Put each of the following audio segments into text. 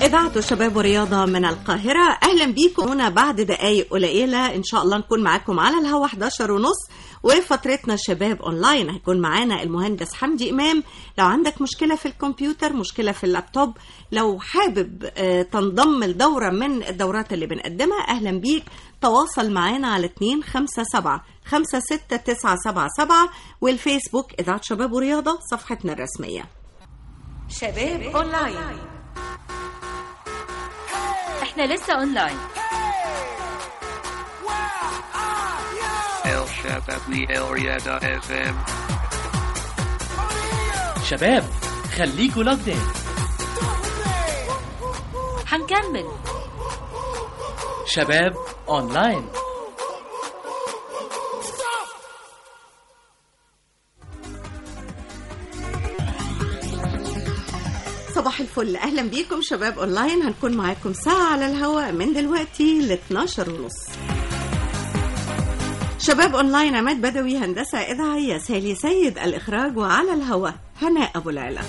إذاعة شباب ورياضة من القاهرة أهلا بيكم هنا بعد دقايق قليلة إن شاء الله نكون معاكم على الهوا 11 ونص وفترتنا شباب أونلاين هيكون معانا المهندس حمدي إمام لو عندك مشكلة في الكمبيوتر مشكلة في اللابتوب لو حابب آه، تنضم لدورة من الدورات اللي بنقدمها أهلا بيك تواصل معانا على 257 56977 والفيسبوك إذاعة شباب ورياضة صفحتنا الرسمية شباب اونلاين احنا لسه اونلاين El Shabab El Riada FM. شباب خليكوا لوكدين هنكمل شباب اونلاين صباح الفل اهلا بيكم شباب اونلاين هنكون معاكم ساعه على الهواء من دلوقتي ل 12 ونص شباب اونلاين عماد بدوي هندسه اذاعيه سالي سيد الاخراج وعلى الهواء هناء ابو العلا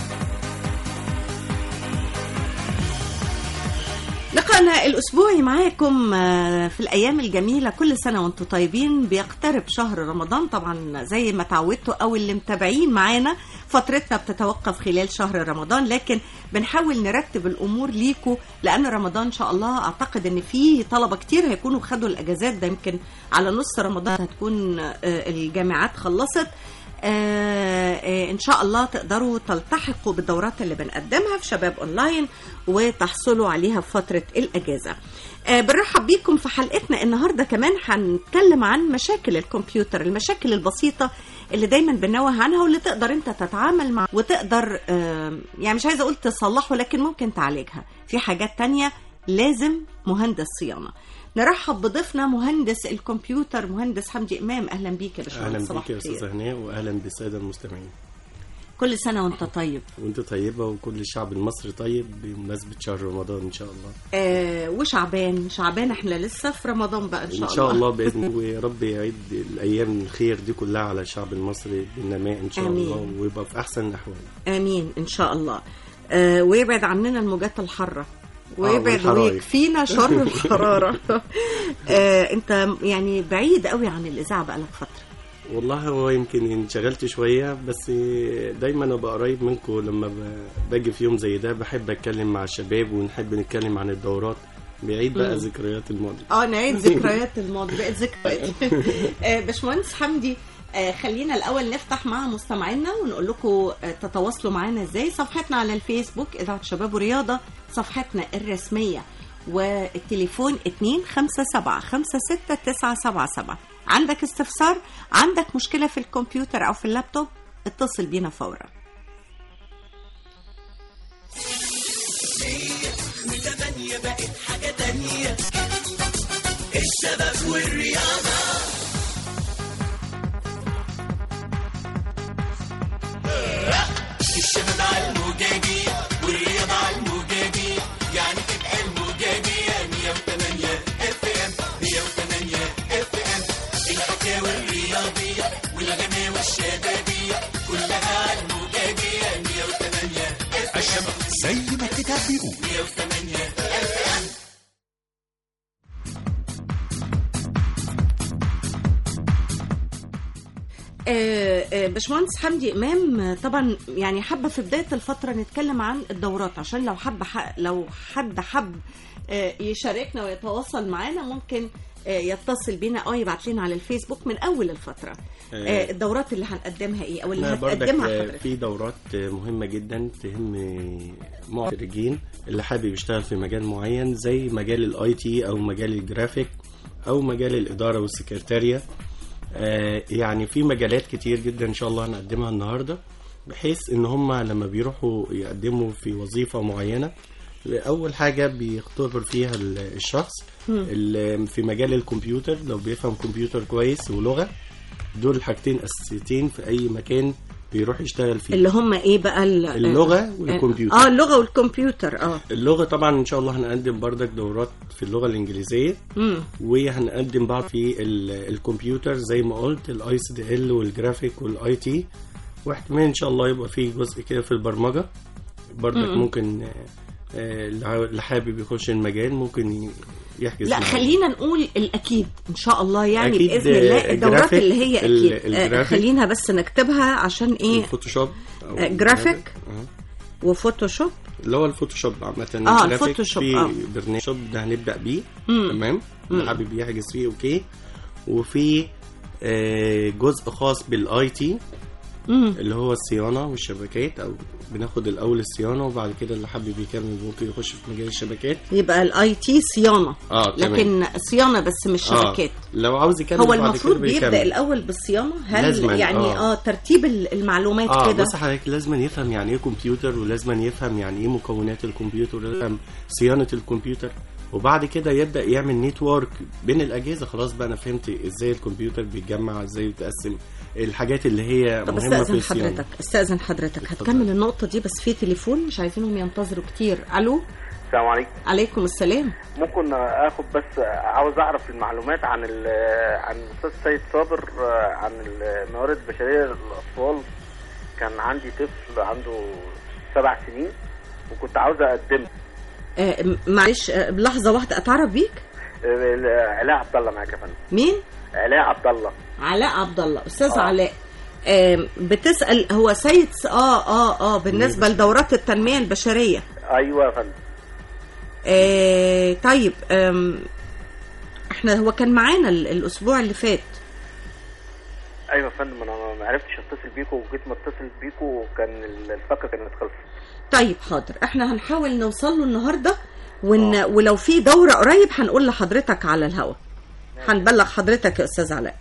لقاءنا الأسبوعي معاكم آه، في الأيام الجميلة كل سنة وانتم طيبين بيقترب شهر رمضان طبعا زي ما تعودتوا أو اللي متابعين معانا فترتنا بتتوقف خلال شهر رمضان لكن بنحاول نرتب الأمور ليكوا لأن رمضان إن شاء الله أعتقد إن في طلبة كتير هيكونوا خدوا الأجازات ده يمكن على نص رمضان هتكون آه، الجامعات خلصت آه، آه، ان شاء الله تقدروا تلتحقوا بالدورات اللي بنقدمها في شباب اونلاين وتحصلوا عليها في فتره الاجازه آه، بنرحب بيكم في حلقتنا النهارده كمان هنتكلم عن مشاكل الكمبيوتر المشاكل البسيطه اللي دايما بنوه عنها واللي تقدر انت تتعامل مع وتقدر آه، يعني مش عايزه اقول تصلحه لكن ممكن تعالجها في حاجات تانية لازم مهندس صيانه نرحب بضيفنا مهندس الكمبيوتر مهندس حمدي امام اهلا بيك يا باشمهندس اهلا صباح بيك يا الخير. استاذ هناء واهلا بالساده المستمعين كل سنة وانت طيب وانت طيبه وكل الشعب المصري طيب بمناسبه شهر رمضان ان شاء الله آه وشعبان شعبان احنا لسه في رمضان بقى ان شاء, ان شاء الله باذن الله ويا رب يعيد الايام الخير دي كلها على الشعب المصري بالنماء ان شاء آمين. الله ويبقى في احسن الاحوال امين ان شاء الله آه ويبعد عننا الموجات الحارة ويبعد والحرايق. ويكفينا شر الحرارة آه انت يعني بعيد قوي عن الاذاعة بقالك فترة والله هو يمكن انشغلت شويه بس دايما ابقى قريب منكم لما ب- باجي في يوم زي ده بحب اتكلم مع الشباب ونحب نتكلم عن الدورات بعيد بقى ذكريات الماضي اه نعيد ذكريات الماضي بقت ذكريات آه، باشمهندس حمدي آه، خلينا الاول نفتح مع مستمعينا ونقول لكم آه، تتواصلوا معنا ازاي صفحتنا على الفيسبوك اذاعه شباب ورياضه صفحتنا الرسميه والتليفون 257 56977 عندك استفسار عندك مشكله في الكمبيوتر او في اللابتوب اتصل بينا فورا زي ما الكتاب بيقول آه، آه، باشمهندس حمدي امام آه، طبعا يعني حابه في بدايه الفتره نتكلم عن الدورات عشان لو حب ح- لو حد حب آه، يشاركنا ويتواصل معانا ممكن آه، يتصل بينا او يبعت لنا على الفيسبوك من اول الفتره آه، الدورات اللي هنقدمها ايه او اللي احنا بردك هتقدمها آه، حضرتك في دورات آه، مهمة جدا تهم آه، معترجين اللي حابب يشتغل في مجال معين زي مجال الاي تي او مجال الجرافيك او مجال الادارة والسكرتارية آه، يعني في مجالات كتير جدا ان شاء الله هنقدمها النهاردة بحيث ان هم لما بيروحوا يقدموا في وظيفة معينة اول حاجة بيختبر فيها ال- الشخص ال- في مجال الكمبيوتر لو بيفهم كمبيوتر كويس ولغة دول حاجتين اساسيتين في اي مكان بيروح يشتغل فيه اللي هم ايه بقى ال- اللغة والكمبيوتر. اه اللغه والكمبيوتر اه اللغة طبعا ان شاء الله هنقدم بردك دورات في اللغة الانجليزية مم. وهنقدم بعض في ال- الكمبيوتر زي ما قلت الاي سي دي ال والجرافيك والاي تي واحتمال ان شاء الله يبقى في جزء كده في البرمجة بردك ممكن آه، آه، اللي حابب يخش المجال ممكن ي- يحجز لا معايا. خلينا نقول الاكيد ان شاء الله يعني أكيد، باذن الله آه، الدورات جرافيك، اللي هي ال- اكيد آه، الجرافيك. خلينا بس نكتبها عشان ايه الفوتوشوب أو آه، جرافيك. آه. وفوتوشوب اللي هو الفوتوشوب عامة آه، الجرافيك الفوتوشوب، في آه. برنامج شوب ده هنبدأ بيه مم. تمام اللي حابب يحجز فيه اوكي وفي آه، جزء خاص بالاي تي مم. اللي هو الصيانة والشبكات او بناخد الاول الصيانة وبعد كده اللي حابب يكمل ممكن يخش في مجال الشبكات يبقى الاي تي صيانه اه تمام لكن صيانه بس مش آه، شبكات لو عاوز يكمل هو بعد كده المفروض بيكمل. بيبدا الاول بالصيانه هل لازماً، يعني آه. اه, ترتيب ال- المعلومات اه كده بص حضرتك لازم يفهم يعني ايه كمبيوتر ولازم يفهم يعني ايه مكونات الكمبيوتر ولازم صيانه الكمبيوتر وبعد كده يبدا يعمل نيتورك بين الاجهزه خلاص بقى انا فهمت ازاي الكمبيوتر بيتجمع ازاي بيتقسم الحاجات اللي هي طب مهمه في استاذن الصيانه حضرتك استاذن حضرتك هتكمل النقطه دي بس في تليفون مش عايزينهم ينتظروا كتير الو السلام عليكم عليكم السلام ممكن اخد بس عاوز اعرف المعلومات عن ال عن الاستاذ سيد صابر عن الموارد البشريه للاطفال كان عندي طفل عنده سبع سنين وكنت عاوز اقدمه آه م- معلش آه لحظه واحده اتعرف بيك آه، علاء عبد الله معاك يا فندم مين علاء عبد الله علاء عبد الله استاذ آه. علاء آم، بتسال هو سيد س- اه اه اه بالنسبه لدورات التنميه البشريه ايوه يا فندم آه طيب آم، احنا هو كان معانا ال- الاسبوع اللي فات ايوه يا فندم انا ما عرفتش اتصل بيكم وجيت ما اتصل بيكم وكان الفقره كانت خلصت طيب حاضر احنا هنحاول نوصل له النهارده ون... ولو في دوره قريب هنقول لحضرتك على الهوا هنبلغ حضرتك يا استاذ علاء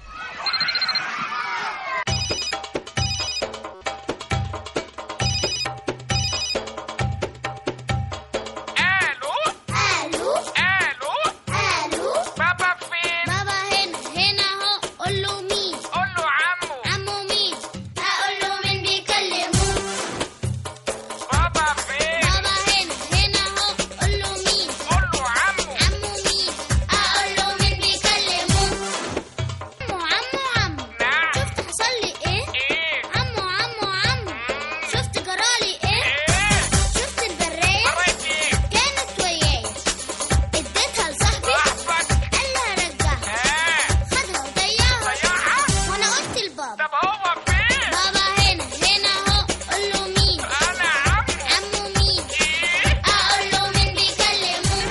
الو الو الو بابا فين بابا هنا هنا اهو قول له مين قول له عمو عمو مين اقول له مين بيكلمه بابا فين بابا هنا هنا اهو قول له مين قول له عمو عمو مين اقول له مين بيكلمه عمو عمو عمو نعم شفت حصل لي ايه ايه عمو عمو عمو شفت جرالي ايه ايه شفت البرايه كانت وياي اديتها لصاحبي قال لي هرجعها خدها وضيعها وانا قلت لبابا طب هو فين بابا هنا هنا اهو قول له مين انا عمو عمو مين اقول له مين بيكلمه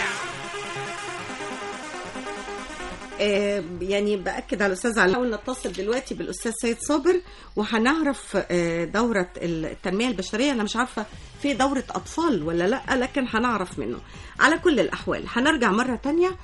آه يعني باكد على الاستاذ علاء نحاول نتصل دلوقتي بالاستاذ سيد صابر وهنعرف آه دوره التنميه البشريه انا مش عارفه في دوره اطفال ولا لا لكن هنعرف منه على كل الاحوال هنرجع مره تانية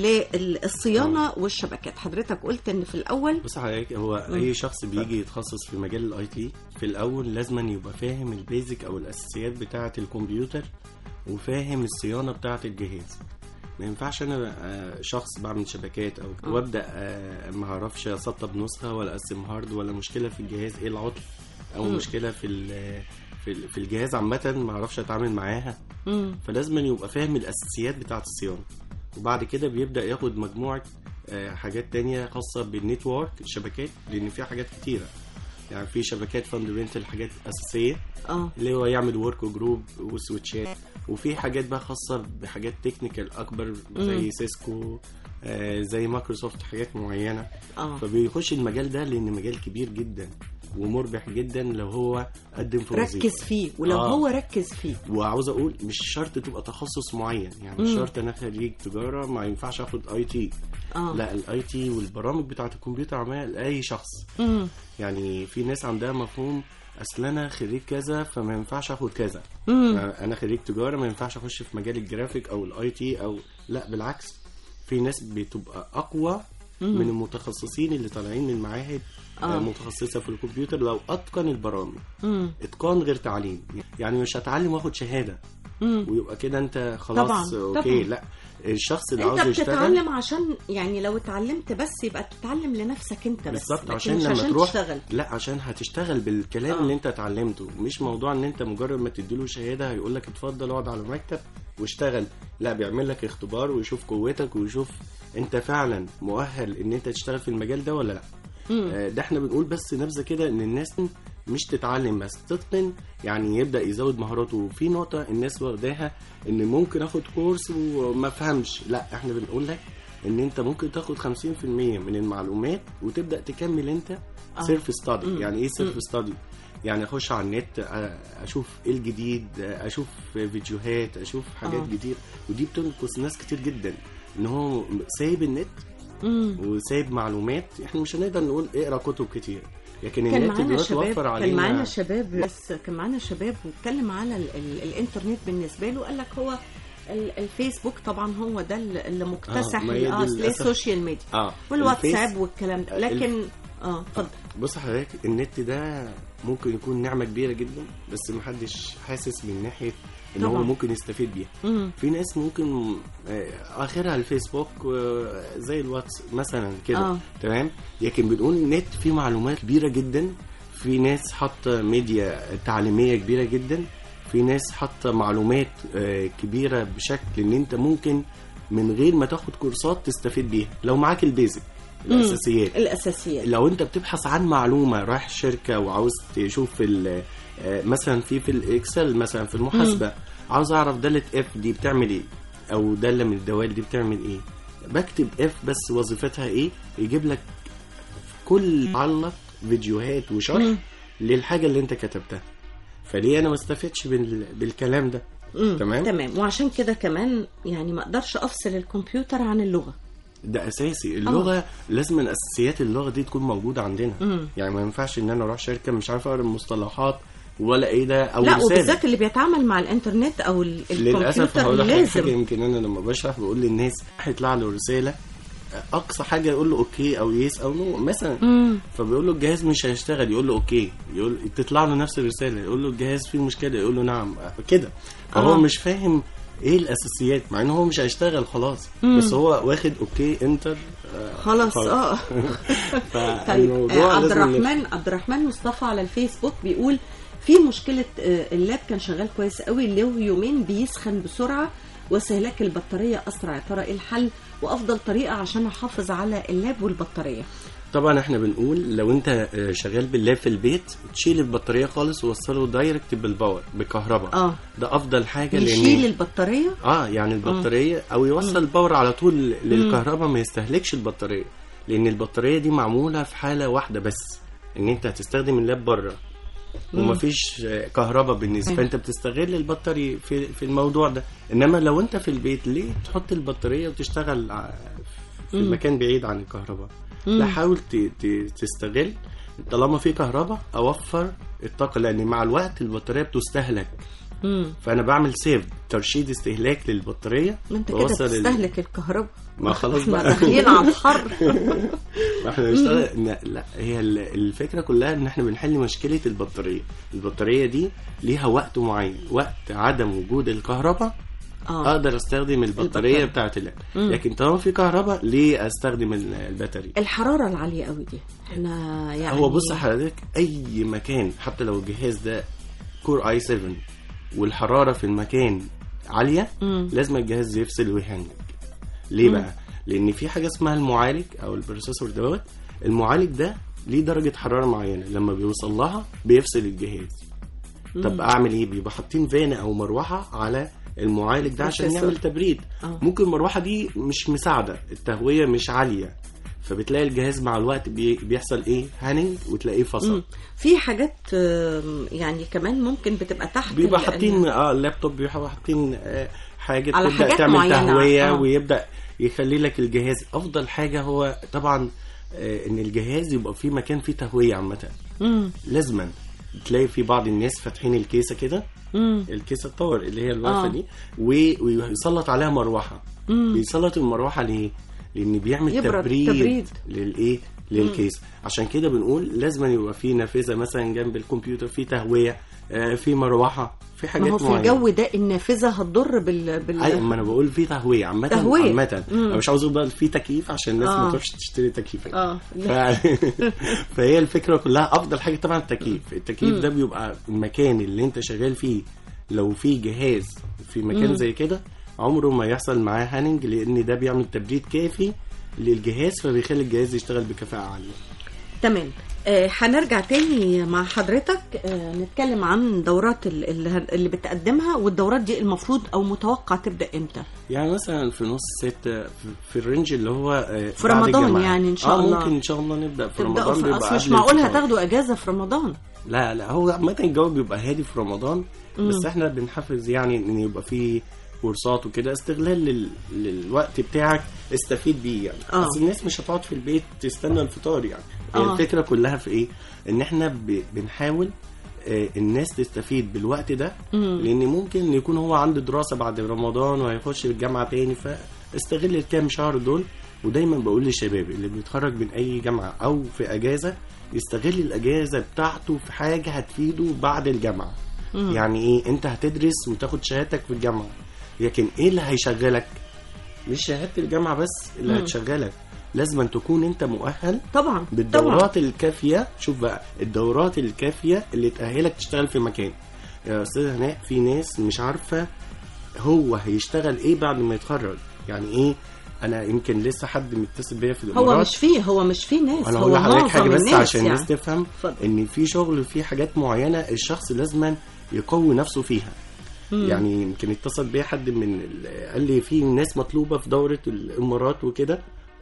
للصيانه والشبكات حضرتك قلت ان في الاول بص حضرتك هو اي شخص بيجي يتخصص في مجال الاي تي في الاول لازم يبقى فاهم البيزك او الاساسيات بتاعه الكمبيوتر وفاهم الصيانه بتاعه الجهاز ما ينفعش انا آه، شخص بعمل شبكات او وابدا آه، ما اعرفش اسطب نسخه ولا اقسم هارد ولا مشكله في الجهاز ايه العطل او مشكله في ال- في ال- في الجهاز عامه ما اعرفش اتعامل معاها مم. فلازم يبقى فاهم الاساسيات بتاعه الصيانه وبعد كده بيبدا ياخد مجموعه آه، حاجات تانية خاصه بالنتورك الشبكات لان في حاجات كتيره يعني في شبكات فاندمنتال حاجات اساسيه اه اللي هو يعمل ورك جروب وسويتشات وفي حاجات بقى خاصه بحاجات تكنيكال اكبر زي سيسكو آه، زي مايكروسوفت حاجات معينه اه فبيخش المجال ده لان مجال كبير جدا ومربح جدا لو هو قدم في وظيفه ركز فيه ولو آه. هو ركز فيه وعاوز اقول مش شرط تبقى تخصص معين يعني مش شرط انا خريج تجاره ما ينفعش اخد اي تي اه لا الاي تي والبرامج بتاعه الكمبيوتر عملها لاي شخص مم. يعني في ناس عندها مفهوم اصل انا خريج كذا فما ينفعش اخد كذا مم. انا خريج تجاره ما ينفعش اخش في مجال الجرافيك او الاي تي او لا بالعكس في ناس بتبقى اقوى من المتخصصين اللي طالعين من معاهد آه. آه. متخصصه في الكمبيوتر لو اتقن البرامج مم. اتقان غير تعليم يعني مش هتعلم واخد شهاده مم. ويبقى كده انت خلاص طبعاً، اوكي طبعاً. لا الشخص اللي انت عاوز يشتغل بتتعلم عشان يعني لو اتعلمت بس يبقى بتتعلم لنفسك انت بس بالظبط لكن عشان مش لما عشان تروح تشتغل لا عشان هتشتغل بالكلام آه. اللي انت اتعلمته مش موضوع ان انت مجرد ما تديله شهاده هيقول لك اتفضل اقعد على المكتب واشتغل لا بيعمل لك اختبار ويشوف قوتك ويشوف انت فعلا مؤهل ان انت تشتغل في المجال ده ولا لا مم. آه، ده احنا بنقول بس نبذه كده ان الناس مش تتعلم بس تتقن يعني يبدا يزود مهاراته وفي نقطه الناس واخداها ان ممكن اخد كورس وما افهمش لا احنا بنقول لك ان انت ممكن تاخد 50% من المعلومات وتبدا تكمل انت آه. سيلف ستادي مم. يعني ايه سيلف مم. ستادي يعني اخش على النت آه، اشوف ايه الجديد آه، اشوف فيديوهات اشوف حاجات آه. كتير ودي بتنقص ناس كتير جدا ان هو سايب النت مم. وسايب معلومات احنا مش هنقدر نقول اقرا كتب كتير لكن كان النت معانا دلوقتي شباب وفر كان علينا معانا شباب بس كان معانا شباب واتكلم على ال ال الانترنت بالنسبه له قال لك هو ال- الفيسبوك طبعا هو ده اللي اللي مكتسح آه، ما هي اه دي اللي للأسف. السوشيال ميديا اه والواتساب الفيس- والكلام ده لكن اه اتفضل بص حضرتك النت ده ممكن يكون نعمه كبيره جدا بس محدش حاسس من ناحيه ان هو طبعاً. ممكن يستفيد بيها مم. في ناس ممكن آه، اخرها الفيسبوك آه، زي الواتس مثلا كده آه. تمام لكن بنقول النت فيه معلومات كبيره جدا في ناس حاطه ميديا تعليميه كبيره جدا في ناس حاطه معلومات آه، كبيره بشكل ان انت ممكن من غير ما تاخد كورسات تستفيد بيها لو معاك البيزك الاساسيات الاساسيات لو انت بتبحث عن معلومه رايح شركه وعاوز تشوف ال- آه، مثلا في في الاكسل مثلا في المحاسبه عاوز اعرف داله اف دي بتعمل ايه او داله من الدوال دي بتعمل ايه بكتب اف بس وظيفتها ايه يجيب لك كل علق فيديوهات وشرح للحاجه اللي انت كتبتها فليه انا ما استفدتش بال- بالكلام ده مم. تمام تمام وعشان كده كمان يعني ما اقدرش افصل الكمبيوتر عن اللغه ده اساسي اللغه لازم من اساسيات اللغه دي تكون موجوده عندنا مم. يعني ما ينفعش ان انا اروح شركه مش عارف اقرا المصطلحات ولا ايه ده او لا رسالة. وبالذات اللي بيتعامل مع الانترنت او ال- للاسف الكمبيوتر هقول لك حاجه لازم يمكن انا لما بشرح بقول للناس هيطلع له رساله اقصى حاجه يقول له اوكي او يس او نو مثلا مم. فبيقول له الجهاز مش هيشتغل يقول له اوكي يقول تطلع له نفس الرساله يقول له الجهاز فيه مشكله يقول له نعم كده فهو آه. مش فاهم ايه الاساسيات مع ان هو مش هيشتغل خلاص بس هو واخد اوكي انتر آه، خلاص اه طيب فالموضوع آه، عبد لازم نف- الرحمن عبد الرحمن مصطفى على الفيسبوك بيقول في مشكله آه، اللاب كان شغال كويس قوي له يومين بيسخن بسرعه واستهلاك البطاريه اسرع يا ترى ايه الحل وافضل طريقه عشان احافظ على اللاب والبطاريه طبعا احنا بنقول لو انت آه، شغال باللاب في البيت تشيل البطاريه خالص ووصله دايركت بالباور بالكهرباء اه ده افضل حاجه يشيل لان البطاريه اه يعني البطاريه او يوصل الباور على طول للكهرباء ما يستهلكش البطاريه لان البطاريه دي معموله في حاله واحده بس ان انت هتستخدم اللاب بره ومفيش آه، كهرباء بالنسبه فانت بتستغل البطاري في في الموضوع ده انما لو انت في البيت ليه تحط البطاريه وتشتغل ع- في مكان بعيد عن الكهرباء لا حاول ت- ت- تستغل طالما في كهرباء اوفر الطاقه لان مع الوقت البطاريه بتستهلك مم. فانا بعمل سيف ترشيد استهلاك للبطاريه ما انت كده بوصل ال- بتستهلك الكهرباء ما خلاص احنا بقى. داخلين على الحر ما احنا بنشتغل لا, لا هي ال- الفكره كلها ان احنا بنحل مشكله البطاريه البطاريه دي ليها وقت معين وقت عدم وجود الكهرباء اه اقدر استخدم البطاريه البطارية. بتاعت اللاب لكن طالما في كهرباء ليه استخدم ال- البطاريه الحراره العاليه قوي دي احنا يعني هو بص حضرتك اي مكان حتى لو الجهاز ده كور اي 7 والحراره في المكان عاليه مم. لازم الجهاز يفصل ويهنج ليه بقى لان في حاجه اسمها المعالج او البروسيسور دوت المعالج ده ليه درجه حراره معينه لما بيوصل لها بيفصل الجهاز طب اعمل ايه بيبقى حاطين فانه او مروحه على المعالج ده عشان بروسيسور. يعمل تبريد آه. ممكن المروحه دي مش مساعده التهويه مش عاليه فبتلاقي الجهاز مع الوقت بي- بيحصل ايه هانينج وتلاقيه فصل مم. في حاجات آم، يعني كمان ممكن بتبقى تحت بيبقى ال- حاطين اه اللابتوب بيبقى حاطين آه حاجه على تبدا حاجات تعمل معينة، تهويه آه. ويبدا يخلي لك الجهاز افضل حاجه هو طبعا آه ان الجهاز يبقى فيه مكان فيه تهويه عامه مم. لازما تلاقي في بعض الناس فاتحين الكيسه كده مم. الكيسه الطور اللي هي الواقفه آه. دي و- ويسلط عليها مروحه بيسلط المروحه ليه؟ لان بيعمل يبرد، تبريد, تبريد. للايه؟ للكيس عشان كده بنقول لازم يبقى في نافذه مثلا جنب الكمبيوتر في تهويه آه، في مروحه في حاجات ما هو في معينة. الجو ده النافذه هتضر بال, بال... ايوه ما انا بقول في تهويه عامه تهوية. عامه انا مش عاوز اقول في تكييف عشان الناس آه. ما تروحش تشتري تكييف اه ف... فهي الفكره كلها افضل حاجه طبعا التكييف التكييف ده بيبقى المكان اللي انت شغال فيه لو في جهاز في مكان زي كده عمره ما يحصل معاه هاننج لان ده بيعمل تبريد كافي للجهاز فبيخلي الجهاز يشتغل بكفاءه عاليه تمام آه، هنرجع تاني مع حضرتك آه، نتكلم عن دورات ال- اللي اللي بتقدمها والدورات دي المفروض او متوقع تبدا امتى يعني مثلا في نص ستة في- في الرينج اللي هو آه، في بعد رمضان الجامعة. يعني إن شاء آه الله. ممكن ان شاء الله نبدا في تبداوا رمضان في بيبقى اصل مش قبل معقول الفطار. هتاخدوا اجازه في رمضان لا لا هو عامة الجو بيبقى هادي في رمضان بس احنا بنحافظ يعني ان يبقى فيه كورسات وكده استغلال لل... للوقت بتاعك استفيد بيه يعني آه. بس الناس مش هتقعد في البيت تستنى الفطار يعني هي آه. الفكرة كلها في ايه ان احنا ب... بنحاول آه، الناس تستفيد بالوقت ده لان ممكن يكون هو عنده دراسة بعد رمضان وهيخش الجامعة تاني فاستغل الكام شهر دول ودايما بقول للشباب اللي بيتخرج من اي جامعة او في اجازة يستغل الاجازة بتاعته في حاجة هتفيده بعد الجامعة يعني ايه انت هتدرس وتاخد شهادتك في الجامعة لكن ايه اللي هيشغلك مش شهادة الجامعة بس اللي هتشغلك لازم أن تكون انت مؤهل طبعا طبعا بالدورات الكافية شوف بقى الدورات الكافية اللي تأهلك تشتغل في مكان يا أستاذ هناء في ناس مش عارفة هو هيشتغل ايه بعد ما يتخرج يعني ايه انا يمكن لسه حد متصل بيا في الامارات هو مش فيه هو مش فيه ناس انا هو هقول لحضرتك حاجه معظم بس الناس عشان يعني. الناس تفهم اتفضل. ان في شغل في حاجات معينه الشخص لازما يقوي نفسه فيها يعني يمكن اتصل بيا حد من ال- قال لي في ناس مطلوبه في دوره الامارات وكده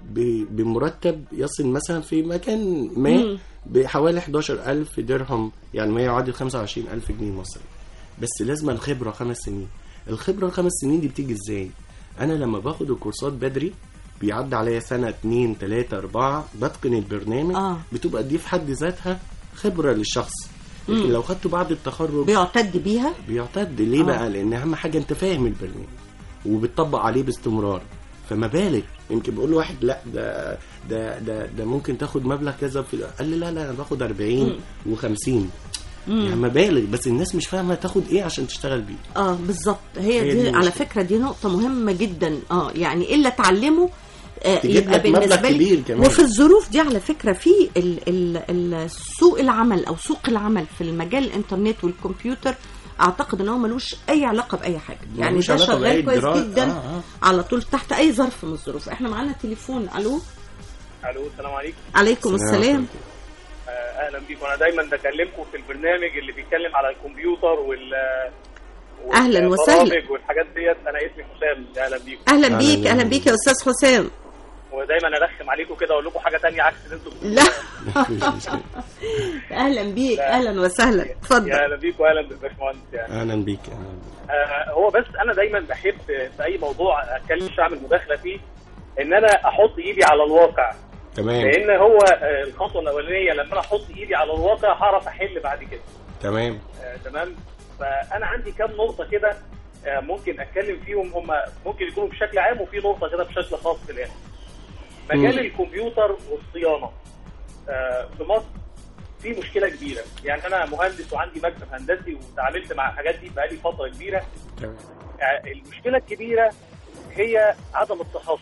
ب- بمرتب يصل مثلا في مكان ما بحوالي 11000 درهم يعني ما يعادل 25000 جنيه مصري بس لازم الخبره خمس سنين الخبره الخمس سنين دي بتيجي ازاي انا لما باخد الكورسات بدري بيعدي عليا سنه اتنين تلاته اربعه بتقن البرنامج آه. بتبقى دي في حد ذاتها خبره للشخص لكن لو خدته بعد التخرج بيعتد بيها بيعتد ليه آه. بقى لان اهم حاجه انت فاهم البرنامج وبتطبق عليه باستمرار فما بالك يمكن بقول لواحد لا ده ده ده ده ممكن تاخد مبلغ كذا في قال لي لا لا انا باخد 40 و50 يعني مبالغ بس الناس مش فاهمه تاخد ايه عشان تشتغل بيه اه بالظبط هي, هي دي, دي على المشكلة. فكره دي نقطه مهمه جدا اه يعني الا تعلمه آه تجيب يبقى لك مبلغ بالنسبه لي كبير كمان. وفي الظروف دي على فكره في ال ال ال سوق العمل او سوق العمل في المجال الانترنت والكمبيوتر اعتقد ان هو ملوش اي علاقه باي حاجه يعني ملوش ده علاقة بأي شغال كويس دراسة. جدا آه، آه. على طول تحت اي ظرف من الظروف احنا معانا تليفون الو الو السلام عليكم عليكم السلام السلام عليكم. آه، اهلا بيكم انا دايما بكلمكم في البرنامج اللي بيتكلم على الكمبيوتر وال أهلاً وسهلاً. والبرامج والحاجات ديت انا اسمي حسام اهلا بيكم اهلا أهلاً بيك بيك. اهلا بيك يا استاذ حسام ودايما ارخم عليكم كده اقول لكم حاجه تانية عكس اللي انتم بتقولوها. لا مفيش مشكلة. اهلا بيك لا. اهلا وسهلا يا اتفضل اهلا بيكم واهلا بالباشمهندس يعني اهلا بيك اهلا بيك. آه، هو بس انا دايما بحب في اي موضوع اتكلم مش اعمل مداخله فيه ان انا احط ايدي على الواقع تمام لان هو آه، الخطوه الاولانيه لما انا احط ايدي على الواقع هعرف احل بعد كده تمام آه، تمام فانا عندي كام نقطه كده آه، ممكن اتكلم فيهم هم ممكن يكونوا بشكل عام وفي نقطه كده بشكل خاص في الاخر مجال مم. الكمبيوتر والصيانه آه، في مصر في مشكله كبيره يعني انا مهندس وعندي مكتب هندسي وتعاملت مع الحاجات دي بقالي فتره كبيره تمام آه، المشكله الكبيره هي عدم التخصص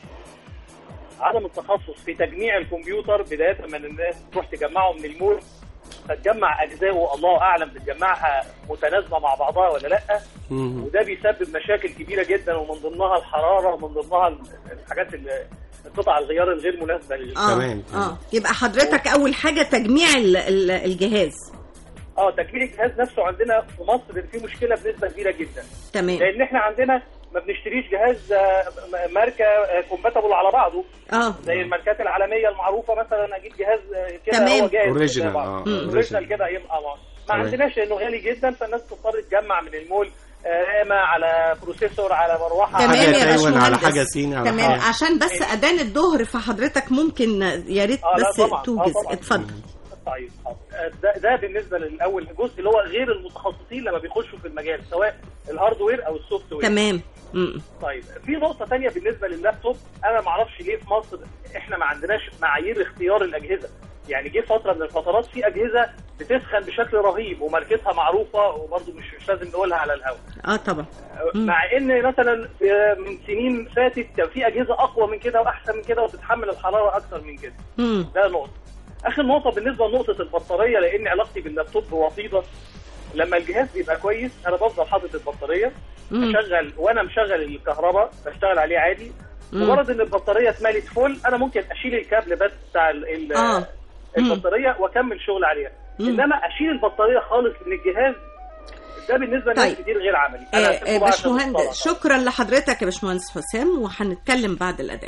عدم التخصص في تجميع الكمبيوتر بدايه من الناس تروح تجمعه من المول فتجمع اجزاء الله اعلم بتجمعها متناسبه مع بعضها ولا لا مم. وده بيسبب مشاكل كبيره جدا ومن ضمنها الحراره ومن ضمنها الحاجات اللي القطع الغيار الغير مناسبه لل... اه تمام، تمام. اه يبقى حضرتك اول حاجه تجميع ال- ال- الجهاز اه تجميل الجهاز نفسه عندنا في مصر في مشكله بنسبه كبيره جدا تمام لان احنا عندنا ما بنشتريش جهاز آه، م- ماركه كومباتبل على بعضه اه زي الماركات العالميه المعروفه مثلا اجيب جهاز آه، كده تمام. هو جاهز Original، زي بعض. آه، مم. اوريجينال كده يبقى ما, ما تمام. عندناش لانه غالي جدا فالناس تضطر تجمع من المول آه، رامه على بروسيسور على مروحه تمام حاجة يا تايوان على باشمهندس حاجة صيني على تمام حاجة. عشان بس اذان الظهر فحضرتك ممكن يا ريت آه، لا بس طبعاً، آه، توجز طبعاً. اتفضل طيب حاضر. آه، ده, ده بالنسبه للاول الجزء اللي هو غير المتخصصين لما بيخشوا في المجال سواء الهاردوير او السوفت وير تمام مم. طيب في نقطة تانية بالنسبة لللابتوب أنا ما أعرفش ليه في مصر إحنا ما عندناش معايير اختيار الأجهزة يعني جه فترة من الفترات في أجهزة بتسخن بشكل رهيب وماركتها معروفة وبرضه مش مش لازم نقولها على الهواء اه طبعا مم. مع إن مثلا في- من سنين فاتت كان في أجهزة أقوى من كده وأحسن من كده وتتحمل الحرارة أكتر من كده مم. ده نقطة آخر نقطة بالنسبة لنقطة البطارية لأن علاقتي باللابتوب وطيدة لما الجهاز بيبقى كويس أنا بفضل حاطط البطارية مم. بشغل وانا مشغل الكهرباء بشتغل عليه عادي مم. مجرد ان البطاريه اتملت فول انا ممكن اشيل الكابل بس بتاع ال ال آه. البطاريه واكمل شغل عليها مم. انما اشيل البطاريه خالص من الجهاز ده بالنسبه لناس طيب. كتير غير عملي آه، أنا آه، هسيبكم بقى عشان باشمهندس الصلاة. شكرا لحضرتك يا باشمهندس حسام وهنتكلم بعد الاذان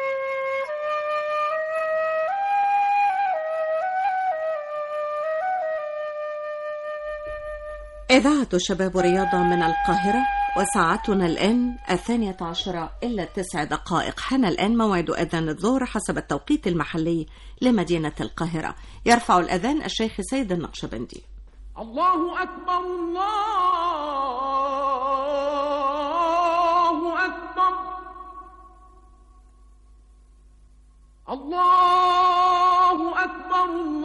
إذاعة شباب رياضة من القاهرة وساعتنا الآن الثانية عشرة إلا تسع دقائق حان الآن موعد أذان الظهر حسب التوقيت المحلي لمدينة القاهرة يرفع الأذان الشيخ سيد النقشبندي الله أكبر الله أكبر الله أكبر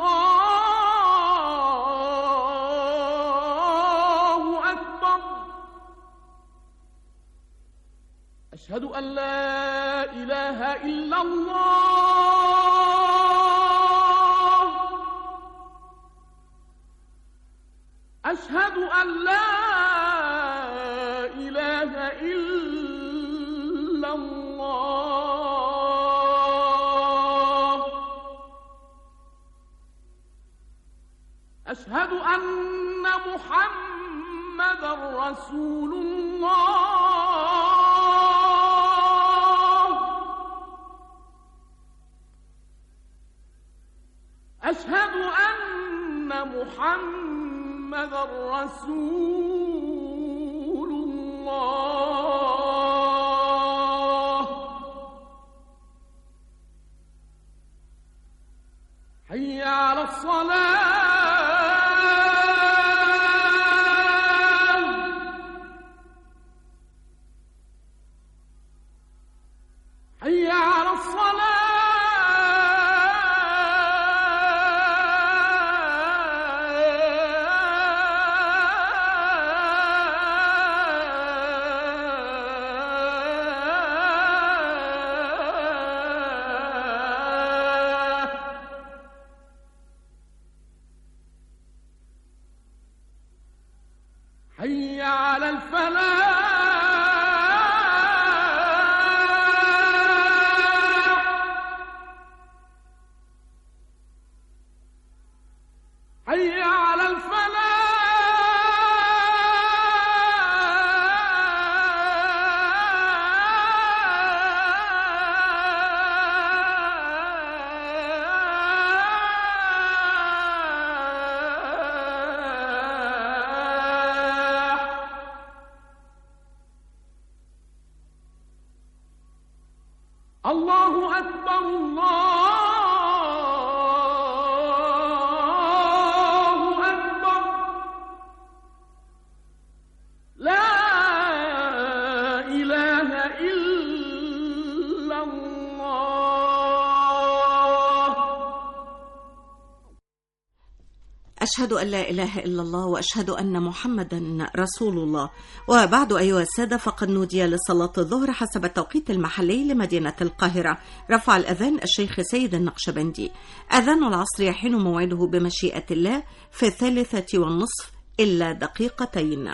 الله أكبر أشهد أن لا إله إلا الله أشهد أن لا إله إلا الله أشهد أن محمدا رسول الله أشهد أن محمدا رسول الله حي على الصلاة حي على الصلاة حي على الفلاح حي على الفلاح الله أكبر الله أكبر لا إله إلا الله أشهد أن لا إله إلا الله وأشهد أن محمدا رسول الله وبعد أيها السادة فقد نودي لصلاة الظهر حسب التوقيت المحلي لمدينة القاهرة رفع الأذان الشيخ سيد النقشبندي أذان العصر يحين موعده بمشيئة الله في الثالثة والنصف إلا دقيقتين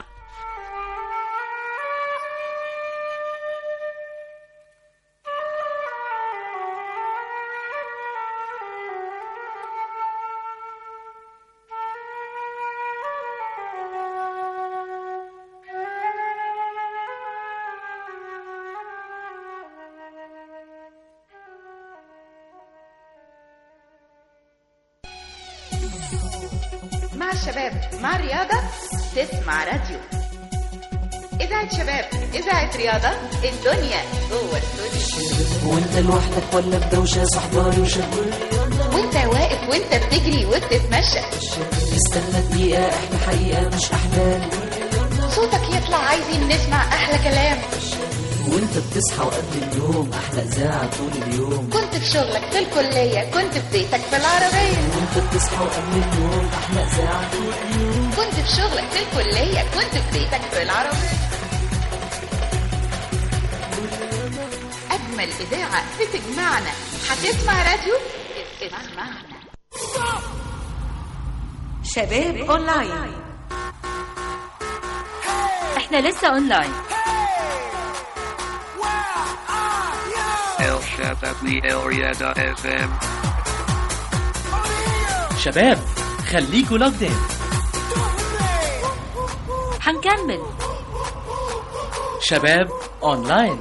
مع الشباب مع الرياضة تسمع راديو إذاعة شباب إذاعة رياضة الدنيا جوه الاستوديو وانت لوحدك ولا بدوشة صحبة دوشة وانت واقف وانت بتجري وبتتمشى استنى دقيقة احنا حقيقة مش أحلام صوتك يطلع عايزين نسمع أحلى كلام وانت بتصحى وقبل النوم أحلى إذاعة طول اليوم كنت في شغلك في الكلية كنت في بيتك في العربية وانت بتصحى وقبل النوم أحلى إذاعة طول اليوم كنت في شغلك في الكلية كنت في بيتك في العربية أجمل إذاعة بتجمعنا هتسمع راديو اسمعنا شباب اونلاين احنا لسه اونلاين El Shabaab El Riada FM. شباب خليكوا لوكد ان هنكمل شباب اونلاين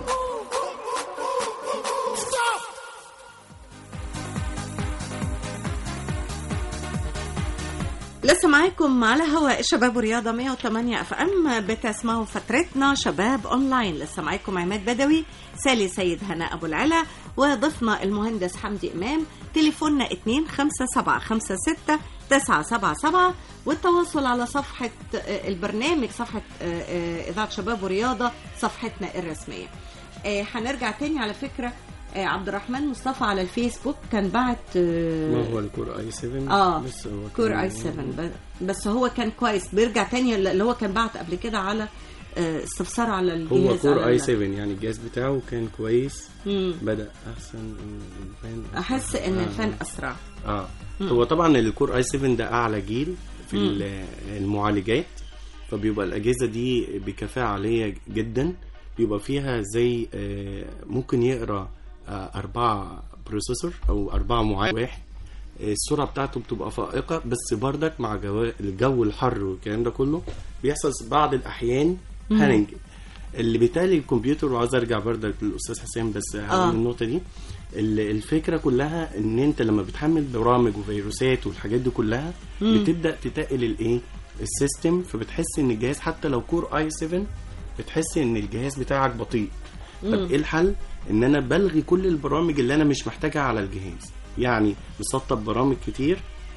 لسه معاكم على هواء الشباب ورياضة 108 اف ام بتسمعوا فترتنا شباب اونلاين لسه معاكم عماد بدوي سالي سيد هناء ابو العلا وضيفنا المهندس حمدي امام تليفوننا 2 5 7 5 6 9 7 7 والتواصل على صفحة آه، البرنامج صفحة آه، آه، إذاعة شباب ورياضة صفحتنا الرسمية آه، هنرجع تاني على فكرة آه، عبد الرحمن مصطفى على الفيسبوك كان بعت آه، ما هو الكور اي 7 اه بس هو كور كان- اي 7 ب- بس هو كان كويس بيرجع تاني اللي هو كان بعت قبل كده على آه، استفسار على الجهاز هو كور على اي ال- 7 يعني الجهاز بتاعه كان كويس مم. بدا احسن الفان احس ان آه. الفن اسرع اه مم. هو طبعا الكور اي 7 ده اعلى جيل في مم. ال- المعالجات فبيبقى الاجهزه دي بكفاءه عاليه جدا بيبقى فيها زي آه، ممكن يقرا آه، أربعة بروسيسور أو أربعة معالج واحد آه، السرعة بتاعته بتبقى فائقة بس بردك مع جو... الجو الحر والكلام ده كله بيحصل بعض الأحيان مم. هانج اللي بيتهيألي الكمبيوتر وعايز ارجع بردك للاستاذ حسام بس هقول آه. النقطه دي ال- الفكره كلها ان انت لما بتحمل برامج وفيروسات والحاجات دي كلها مم. بتبدا تتقل الايه السيستم فبتحس ان الجهاز حتى لو كور اي 7 بتحس ان الجهاز بتاعك بطيء مم. طب ايه الحل ان انا بلغي كل البرامج اللي انا مش محتاجها على الجهاز يعني مسطب برامج كتير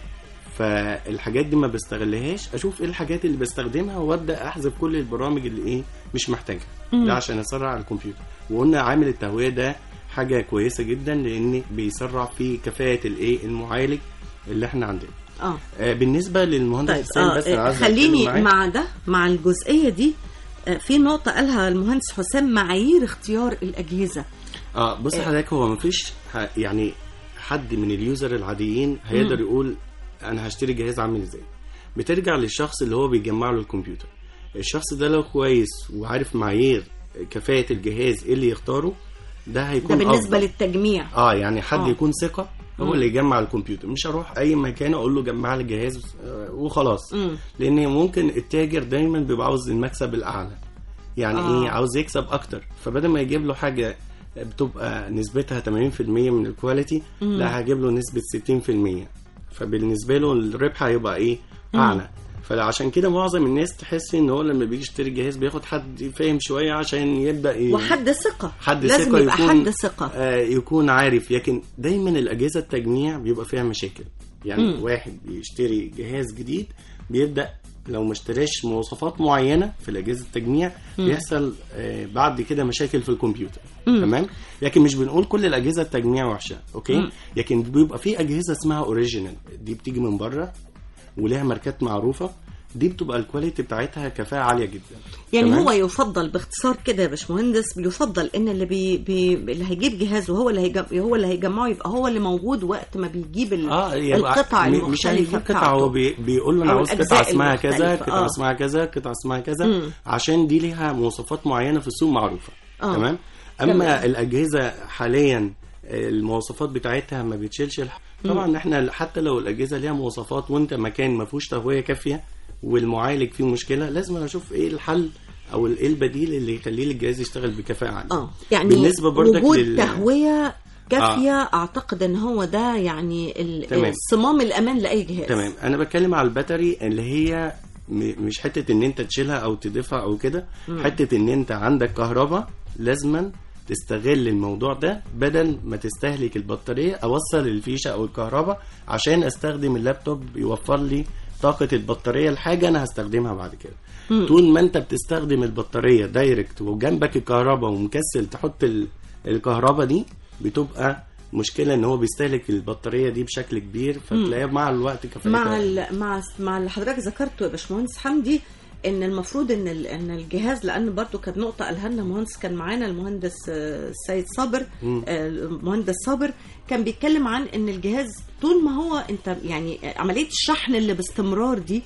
فالحاجات دي ما بستغلهاش اشوف ايه الحاجات اللي بستخدمها وابدا احذف كل البرامج اللي ايه مش محتاجها مم. ده عشان اسرع الكمبيوتر وقلنا عامل التهويه ده حاجه كويسه جدا لان بيسرع في كفاءه الايه المعالج اللي احنا عندنا اه آه بالنسبه للمهندس طيب حسين آه بس أنا آه، عايز خليني أتكلم معاك. مع ده مع الجزئيه دي آه، في نقطه قالها المهندس حسام معايير اختيار الاجهزه اه بص حضرتك هو مفيش ح- يعني حد من اليوزر العاديين هيقدر مم. يقول انا هشتري جهاز عامل ازاي بترجع للشخص اللي هو بيجمع له الكمبيوتر الشخص ده لو كويس وعارف معايير كفاءة الجهاز ايه اللي يختاره ده ده هيكون بالنسبه أفضل. للتجميع اه يعني حد آه. يكون ثقة هو مم. اللي يجمع الكمبيوتر مش هروح اي مكان اقول له جمع لي جهاز آه، وخلاص مم. لان ممكن التاجر دايما بيبقى عاوز المكسب الاعلى يعني آه. ايه عاوز يكسب اكتر فبدل ما يجيب له حاجه بتبقى نسبتها 80% من الكواليتي مم. لا هجيب له نسبه 60% فبالنسبه له الربح هيبقى ايه مم. اعلى فعشان كده معظم الناس تحس ان هو لما بيجي يشتري جهاز بياخد حد فاهم شويه عشان يبدا ي... وحد ثقه حد لازم ثقة يبقى يكون حد ثقه آه يكون عارف لكن دايما الاجهزه التجميع بيبقى فيها مشاكل يعني مم. واحد بيشتري جهاز جديد بيبدا لو ما اشتراش مواصفات معينه في الاجهزه التجميع مم. بيحصل آه بعد كده مشاكل في الكمبيوتر مم. تمام لكن مش بنقول كل الاجهزه التجميع وحشه اوكي مم. لكن بيبقى في اجهزه اسمها اوريجينال دي بتيجي من بره وليها ماركات معروفه دي بتبقى الكواليتي بتاعتها كفاءه عاليه جدا يعني تمام؟ هو يفضل باختصار كده يا باشمهندس بيفضل ان اللي بي بي اللي هيجيب جهاز وهو اللي هيجم هو اللي هيجمعه يبقى هو اللي موجود وقت ما بيجيب ال- اه يبقى القطع م- المختلفة مش هيجيب قطعه بتاعته. هو بي بيقول له انا أو عاوز الأجزاء قطعه اسمها كذا المختلفة، قطعه آه. اسمها كذا قطعه اسمها كذا مم. عشان دي ليها مواصفات معينه في السوق معروفه آه. تمام تمام. اما الاجهزه حاليا آه، المواصفات بتاعتها ما بتشيلش الح... طبعا احنا حتى لو الاجهزه ليها مواصفات وانت مكان ما فيهوش تهويه كافيه والمعالج فيه مشكله لازم اشوف ايه الحل او ايه البديل اللي يخليه الجهاز يشتغل بكفاءه عاليه اه يعني بالنسبه برضك وجود لل... تهويه كافيه آه. اعتقد ان هو ده يعني ال- تمام. صمام الامان لاي جهاز تمام انا بتكلم على الباتري اللي هي م- مش حته ان انت تشيلها او تضيفها او كده مم. حته ان انت عندك كهرباء لازما تستغل الموضوع ده بدل ما تستهلك البطاريه اوصل الفيشه او الكهرباء عشان استخدم اللابتوب يوفر لي طاقه البطاريه لحاجه انا هستخدمها بعد كده مم. طول ما انت بتستخدم البطاريه دايركت وجنبك الكهرباء ومكسل تحط ال- الكهرباء دي بتبقى مشكله ان هو بيستهلك البطاريه دي بشكل كبير فتلاقيها مع الوقت كفايه مع ال... مع مع اللي حضرتك ذكرته يا باشمهندس حمدي ان المفروض ان ال... ان الجهاز لان برضو كانت نقطه قالها لنا مهندس كان معانا المهندس آه، السيد صابر مم. آه، المهندس صابر كان بيتكلم عن ان الجهاز طول ما هو انت يعني عمليه الشحن اللي باستمرار دي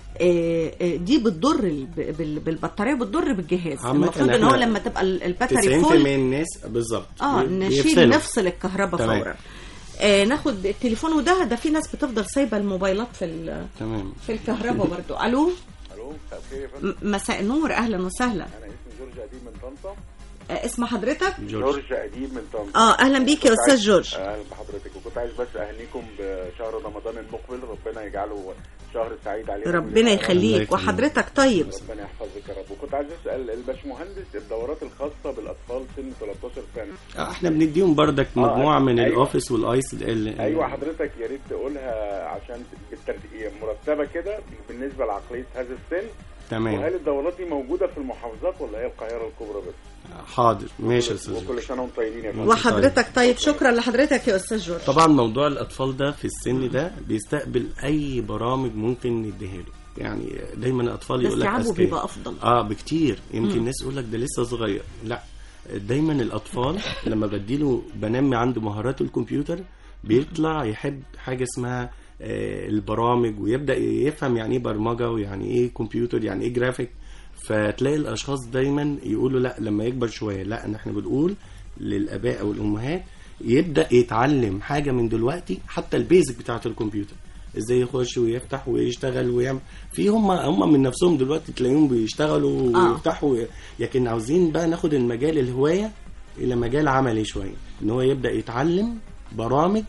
آه، آه، دي بتضر ال- ب- بال- بالبطاريه بتضر بالجهاز عامة المفروض ان هو احنا لما تبقى ال- الباتري 90% فول من الناس بالظبط اه بي- نشيل بيفصلوا. نفصل الكهرباء تمام. فورا آه ناخد التليفون وده ده في ناس بتفضل سايبه الموبايلات في ال- تمام في الكهرباء برضو الو الو مساء الخير يا فندم م- مساء النور اهلا وسهلا انا اسمي جورج اديب من طنطا آه اسم حضرتك جورج اديب من طنطا اه اهلا بيك يا كنت استاذ عايز- جورج اهلا بحضرتك وكنت عايز بس اهنيكم بشهر رمضان المقبل ربنا يجعله شهر سعيد عليكم ربنا يا رب. يخليك وحضرتك طيب ربنا يحفظك يا رب وكنت عايز اسال الباشمهندس الدورات الخاصه بالاطفال سن 13 سنه آه، احنا بنديهم بردك آه، مجموعه من أيوة. الاوفيس والايس ال- ايوه حضرتك يا ريت تقولها عشان بالترتيب مرتبه كده بالنسبه لعقليه هذا السن تمام. وهل الدورات دي موجوده في المحافظات ولا هي القاهره الكبرى بس؟ حاضر ماشي يا استاذ وكل سنه وانتم طيبين يا فندم وحضرتك طيب شكرا لحضرتك يا استاذ جورج طبعا موضوع الاطفال ده في السن ده بيستقبل اي برامج ممكن نديها له يعني دايما الاطفال بس يقول لك لعبه أذكياء. بيبقى أفضل. اه بكتير يمكن مم. الناس يقول لك ده لسه صغير لا دايما الاطفال لما بديله بنمي عنده مهارات الكمبيوتر بيطلع يحب حاجه اسمها آه، البرامج ويبدا يفهم يعني ايه برمجه ويعني ايه كمبيوتر يعني ايه جرافيك فتلاقي الاشخاص دايما يقولوا لا لما يكبر شويه لا إن احنا بنقول للاباء او الامهات يبدا يتعلم حاجه من دلوقتي حتى البيزك بتاعه الكمبيوتر ازاي يخش ويفتح ويشتغل ويعمل في هم هم من نفسهم دلوقتي تلاقيهم بيشتغلوا آه. ويفتحوا لكن عاوزين بقى ناخد المجال الهوايه الى مجال عملي شويه ان هو يبدا يتعلم برامج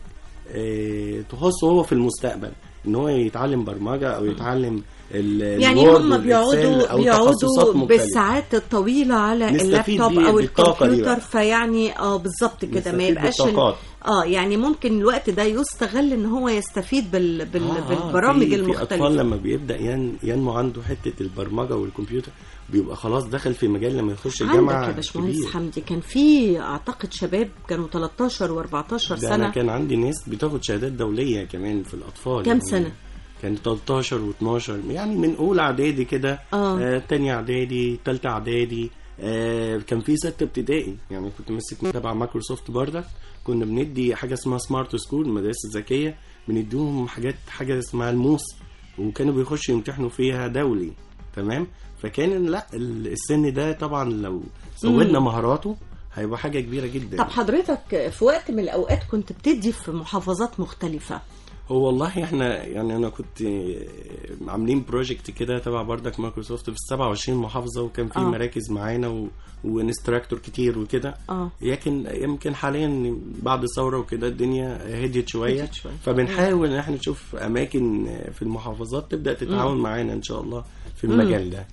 آه، تخصه هو في المستقبل ان هو يتعلم برمجه او يتعلم ال- يعني الوورد هم والإكسل بيقعدوا أو تخصصات بيقعدوا مختلفة. بالساعات الطويله على نستفيد اللابتوب بيه او بالطاقة دي الكمبيوتر بقى. فيعني اه بالظبط كده ما نستفيد يبقاش ال- بالطاقات. اه يعني ممكن الوقت ده يستغل ان هو يستفيد بال بال آه، آه، بالبرامج في- في المختلفه اطفال لما بيبدا ين ينمو عنده حته البرمجه والكمبيوتر بيبقى خلاص دخل في مجال لما يخش الجامعه عندك يا باشمهندس كبير. حمدي كان في اعتقد شباب كانوا 13 و14 ده انا سنه كان عندي ناس بتاخد شهادات دوليه كمان في الاطفال كام يعني سنة؟ كان 13 و12 يعني من اولى اعدادي كده آه. آه تانية اعدادي تالتة اعدادي آه كان في ستة ابتدائي يعني كنت ماسك تبع مايكروسوفت بردك كنا بندي حاجه اسمها سمارت سكول المدارس الذكيه بنديهم حاجات حاجه اسمها الموس وكانوا بيخشوا يمتحنوا فيها دولي تمام فكان لا ال- السن ده طبعا لو زودنا مم. مهاراته هيبقى حاجه كبيره جدا طب حضرتك في وقت من الاوقات كنت بتدي في محافظات مختلفه هو والله احنا يعني انا كنت عاملين بروجكت كده تبع بردك مايكروسوفت في 27 محافظه وكان في آه. مراكز معانا و... وانستراكتور كتير وكده اه لكن يمكن حاليا بعد الثوره وكده الدنيا هديت شويه هديت شوية. فبنحاول ان احنا نشوف اماكن في المحافظات تبدا تتعاون مم. معانا ان شاء الله في مم. المجال ده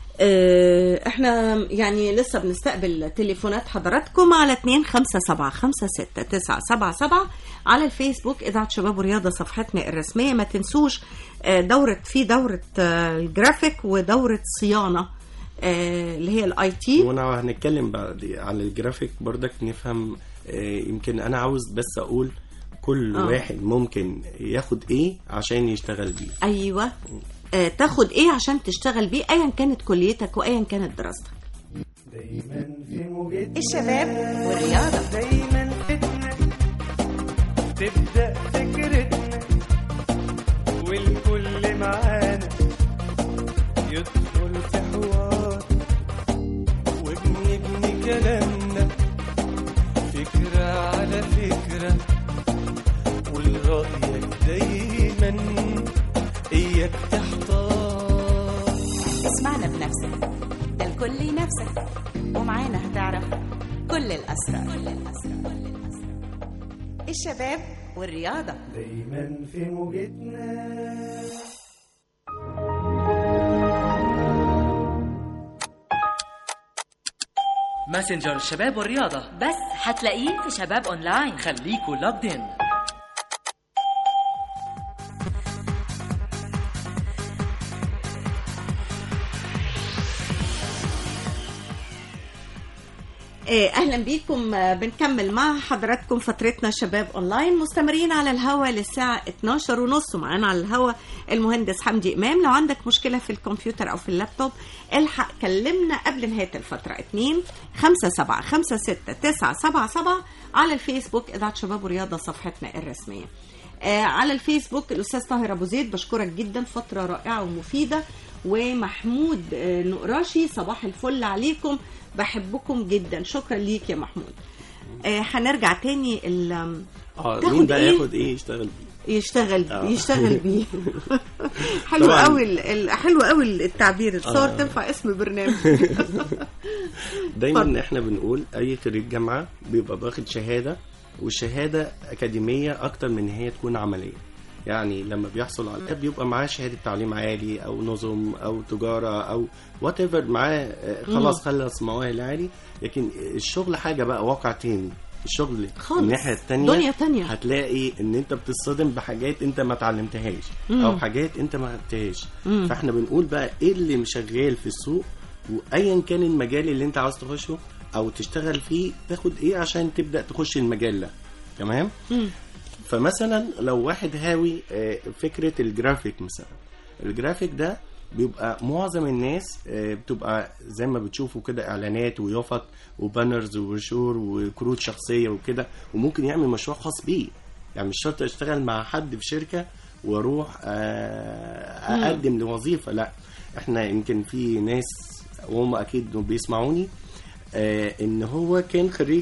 آه، احنا يعني لسه بنستقبل تليفونات حضراتكم على 2 5 7 5 6 9 7 7 على الفيسبوك اذاعه شباب ورياضه صفحتنا الرسميه ما تنسوش آه، دوره في دوره آه، الجرافيك ودوره صيانه آه، اللي هي الاي تي وانا هنتكلم بعد على الجرافيك بردك نفهم آه، يمكن انا عاوز بس اقول كل آه. واحد ممكن ياخد ايه عشان يشتغل بيه ايوه آه، تاخد ايه عشان تشتغل بيه ايا كانت كليتك وايا كانت دراستك الشباب والرياضة دايما فتنة تبدأ فكرتنا والكل معانا يدخل في حوار وبنبني كلامنا فكرة على فكرة ورأيك دايما إياك تحتار اسمعنا بنفسك ده الكل ينافسك ومعانا هتعرف كل الأسرار الشباب والرياضة دايما في موجتنا ماسنجر الشباب والرياضة بس هتلاقيه في شباب اونلاين خليكوا لوجد ان آه، اهلا بيكم آه، بنكمل مع حضراتكم فترتنا شباب اونلاين مستمرين على الهوا للساعه 12 ونص ومعانا على الهوا المهندس حمدي امام لو عندك مشكله في الكمبيوتر او في اللابتوب الحق كلمنا قبل نهايه الفتره 2 5 7 5 6 9 7 7 على الفيسبوك اذاعه شباب ورياضه صفحتنا الرسميه آه، على الفيسبوك الاستاذ طاهر ابو زيد بشكرك جدا فتره رائعه ومفيده ومحمود آه، نقراشي صباح الفل عليكم بحبكم جدا شكرا ليك يا محمود آه، هنرجع تاني ال اه تاخد مين بقى إيه؟ ياخد ايه يشتغل بيه يشتغل آه. يشتغل بيه حلو طبعاً. قوي ال- ال- حلو قوي التعبير الصور آه. تنفع اسم برنامج دايما احنا بنقول اي خريج جامعه بيبقى واخد شهاده والشهاده اكاديميه اكتر من ان هي تكون عمليه يعني لما بيحصل على بيبقى معاه شهاده تعليم عالي او نظم او تجاره او وات ايفر معاه آه، خلاص مم. خلص مؤهل عالي لكن الشغل حاجه بقى واقع تاني الشغل خالص. الناحيه التانيه دنيا تانية. هتلاقي ان انت بتصطدم بحاجات انت ما اتعلمتهاش مم. او حاجات انت ما خدتهاش مم. فاحنا بنقول بقى ايه اللي شغال في السوق وايا كان المجال اللي انت عاوز تخشه او تشتغل فيه تاخد ايه عشان تبدا تخش المجال ده تمام مم. فمثلا لو واحد هاوي آه، فكره الجرافيك مثلا الجرافيك ده بيبقى معظم الناس آه، بتبقى زي ما بتشوفوا كده اعلانات ويافط وبانرز وبروشور وكروت شخصيه وكده وممكن يعمل مشروع خاص بيه يعني مش شرط اشتغل مع حد في شركه واروح آه، مم. اقدم لوظيفه لا احنا يمكن في ناس وهم اكيد بيسمعوني آه، ان هو كان خريج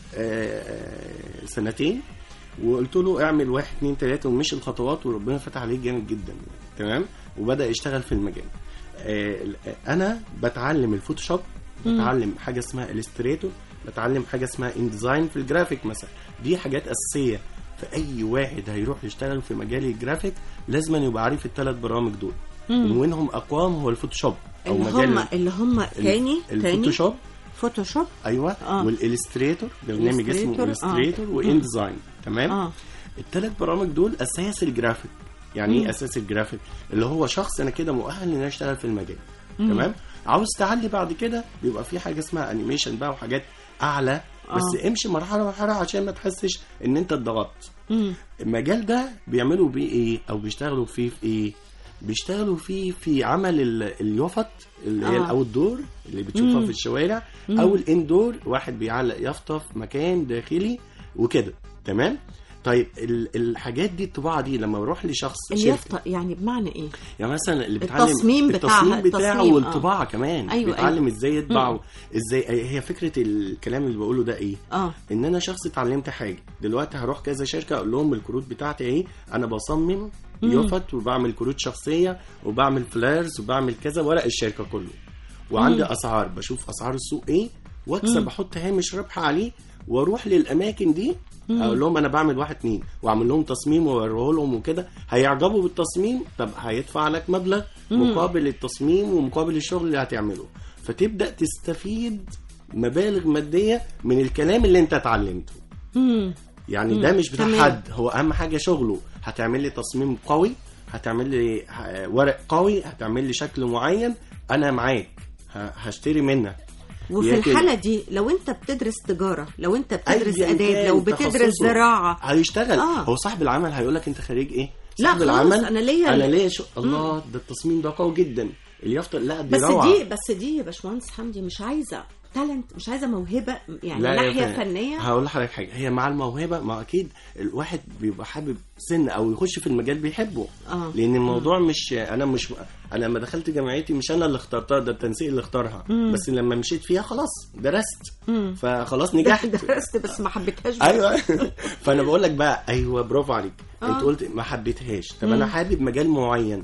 آه، سنتين وقلت له اعمل واحد اتنين تلاته ومشي الخطوات وربنا فتح عليه جامد جدا تمام وبدا يشتغل في المجال آه، انا بتعلم الفوتوشوب مم. بتعلم حاجه اسمها الستريتور بتعلم حاجه اسمها انديزاين في الجرافيك مثلا دي حاجات اساسيه فاي واحد هيروح يشتغل في مجال الجرافيك لازم يبقى عارف الثلاث برامج دول مم. ومنهم اقوام هو الفوتوشوب او اللي مجال هم اللي هم تاني تاني الفوتوشوب فوتوشوب ايوه آه. والالستريتور برنامج اسمه إليستريتور، آه. الستريتور مم. وانديزاين تمام اه الثلاث برامج دول اساس الجرافيك يعني مم. ايه اساس الجرافيك اللي هو شخص انا كده مؤهل ان انا اشتغل في المجال مم. تمام عاوز تعلي بعد كده بيبقى في حاجه اسمها انيميشن بقى وحاجات اعلى بس آه. امشي مرحله مرحله عشان ما تحسش ان انت اتضغطت مم. المجال ده بيعملوا بيه ايه او بيشتغلوا فيه في ايه بيشتغلوا فيه في عمل ال- اليافط اللي هي آه. الاوت دور اللي بتشوفها مم. في الشوارع مم. او الاندور واحد بيعلق يافطه في مكان داخلي وكده تمام طيب ال- الحاجات دي الطباعه دي لما بروح لشخص شركة اليافطه يعني بمعنى ايه؟ يعني مثلا اللي بيتعلم التصميم بتاعها- التصميم بتاعه التصميم، آه. والطباعه كمان أيوة، بيتعلم أيوة. ازاي يطبع مم. ازاي هي فكره الكلام اللي بقوله ده ايه اه ان انا شخص اتعلمت حاجه دلوقتي هروح كذا شركه اقول لهم الكروت بتاعتي ايه انا بصمم مم. يافط وبعمل كروت شخصيه وبعمل فلايرز وبعمل كذا ورق الشركه كله وعندي مم. اسعار بشوف اسعار السوق ايه واكسب مم. احط هامش ربح عليه واروح للاماكن دي مم. اقول لهم انا بعمل واحد اتنين واعمل لهم تصميم واوريه لهم وكده هيعجبوا بالتصميم طب هيدفع لك مبلغ مم. مقابل التصميم ومقابل الشغل اللي هتعمله فتبدا تستفيد مبالغ ماديه من الكلام اللي انت اتعلمته مم. يعني مم. ده مش بتاع تمام. حد هو اهم حاجه شغله هتعمل لي تصميم قوي هتعمل لي ه- ورق قوي هتعمل لي شكل معين انا معاك ه- هشتري منك وفي لكن- الحاله دي لو انت بتدرس تجاره لو انت بتدرس أياً اداب كان لو بتدرس تخصصه، زراعه هيشتغل آه. هو صاحب العمل هيقول لك انت خريج ايه لا صاحب خلاص، العمل أنا ليا- انا ليا شو... الله ده التصميم ده قوي جدا اليافطه لا دي بس روعه دي بس دي يا باشمهندس حمدي مش عايزه تالنت مش عايزه موهبه يعني لا يا ناحيه فندم. فنيه هقول لحضرتك حاجه هي مع الموهبه ما اكيد الواحد بيبقى حابب سن او يخش في المجال بيحبه اه لان الموضوع مش انا مش انا لما دخلت جامعتي مش انا اللي اخترتها ده التنسيق اللي اختارها مم. بس لما مشيت فيها خلاص درست مم. فخلاص نجحت درست بس ما حبيتهاش بقى. ايوه فانا بقول لك بقى ايوه برافو عليك آه. انت قلت ما حبيتهاش طب مم. انا حابب مجال معين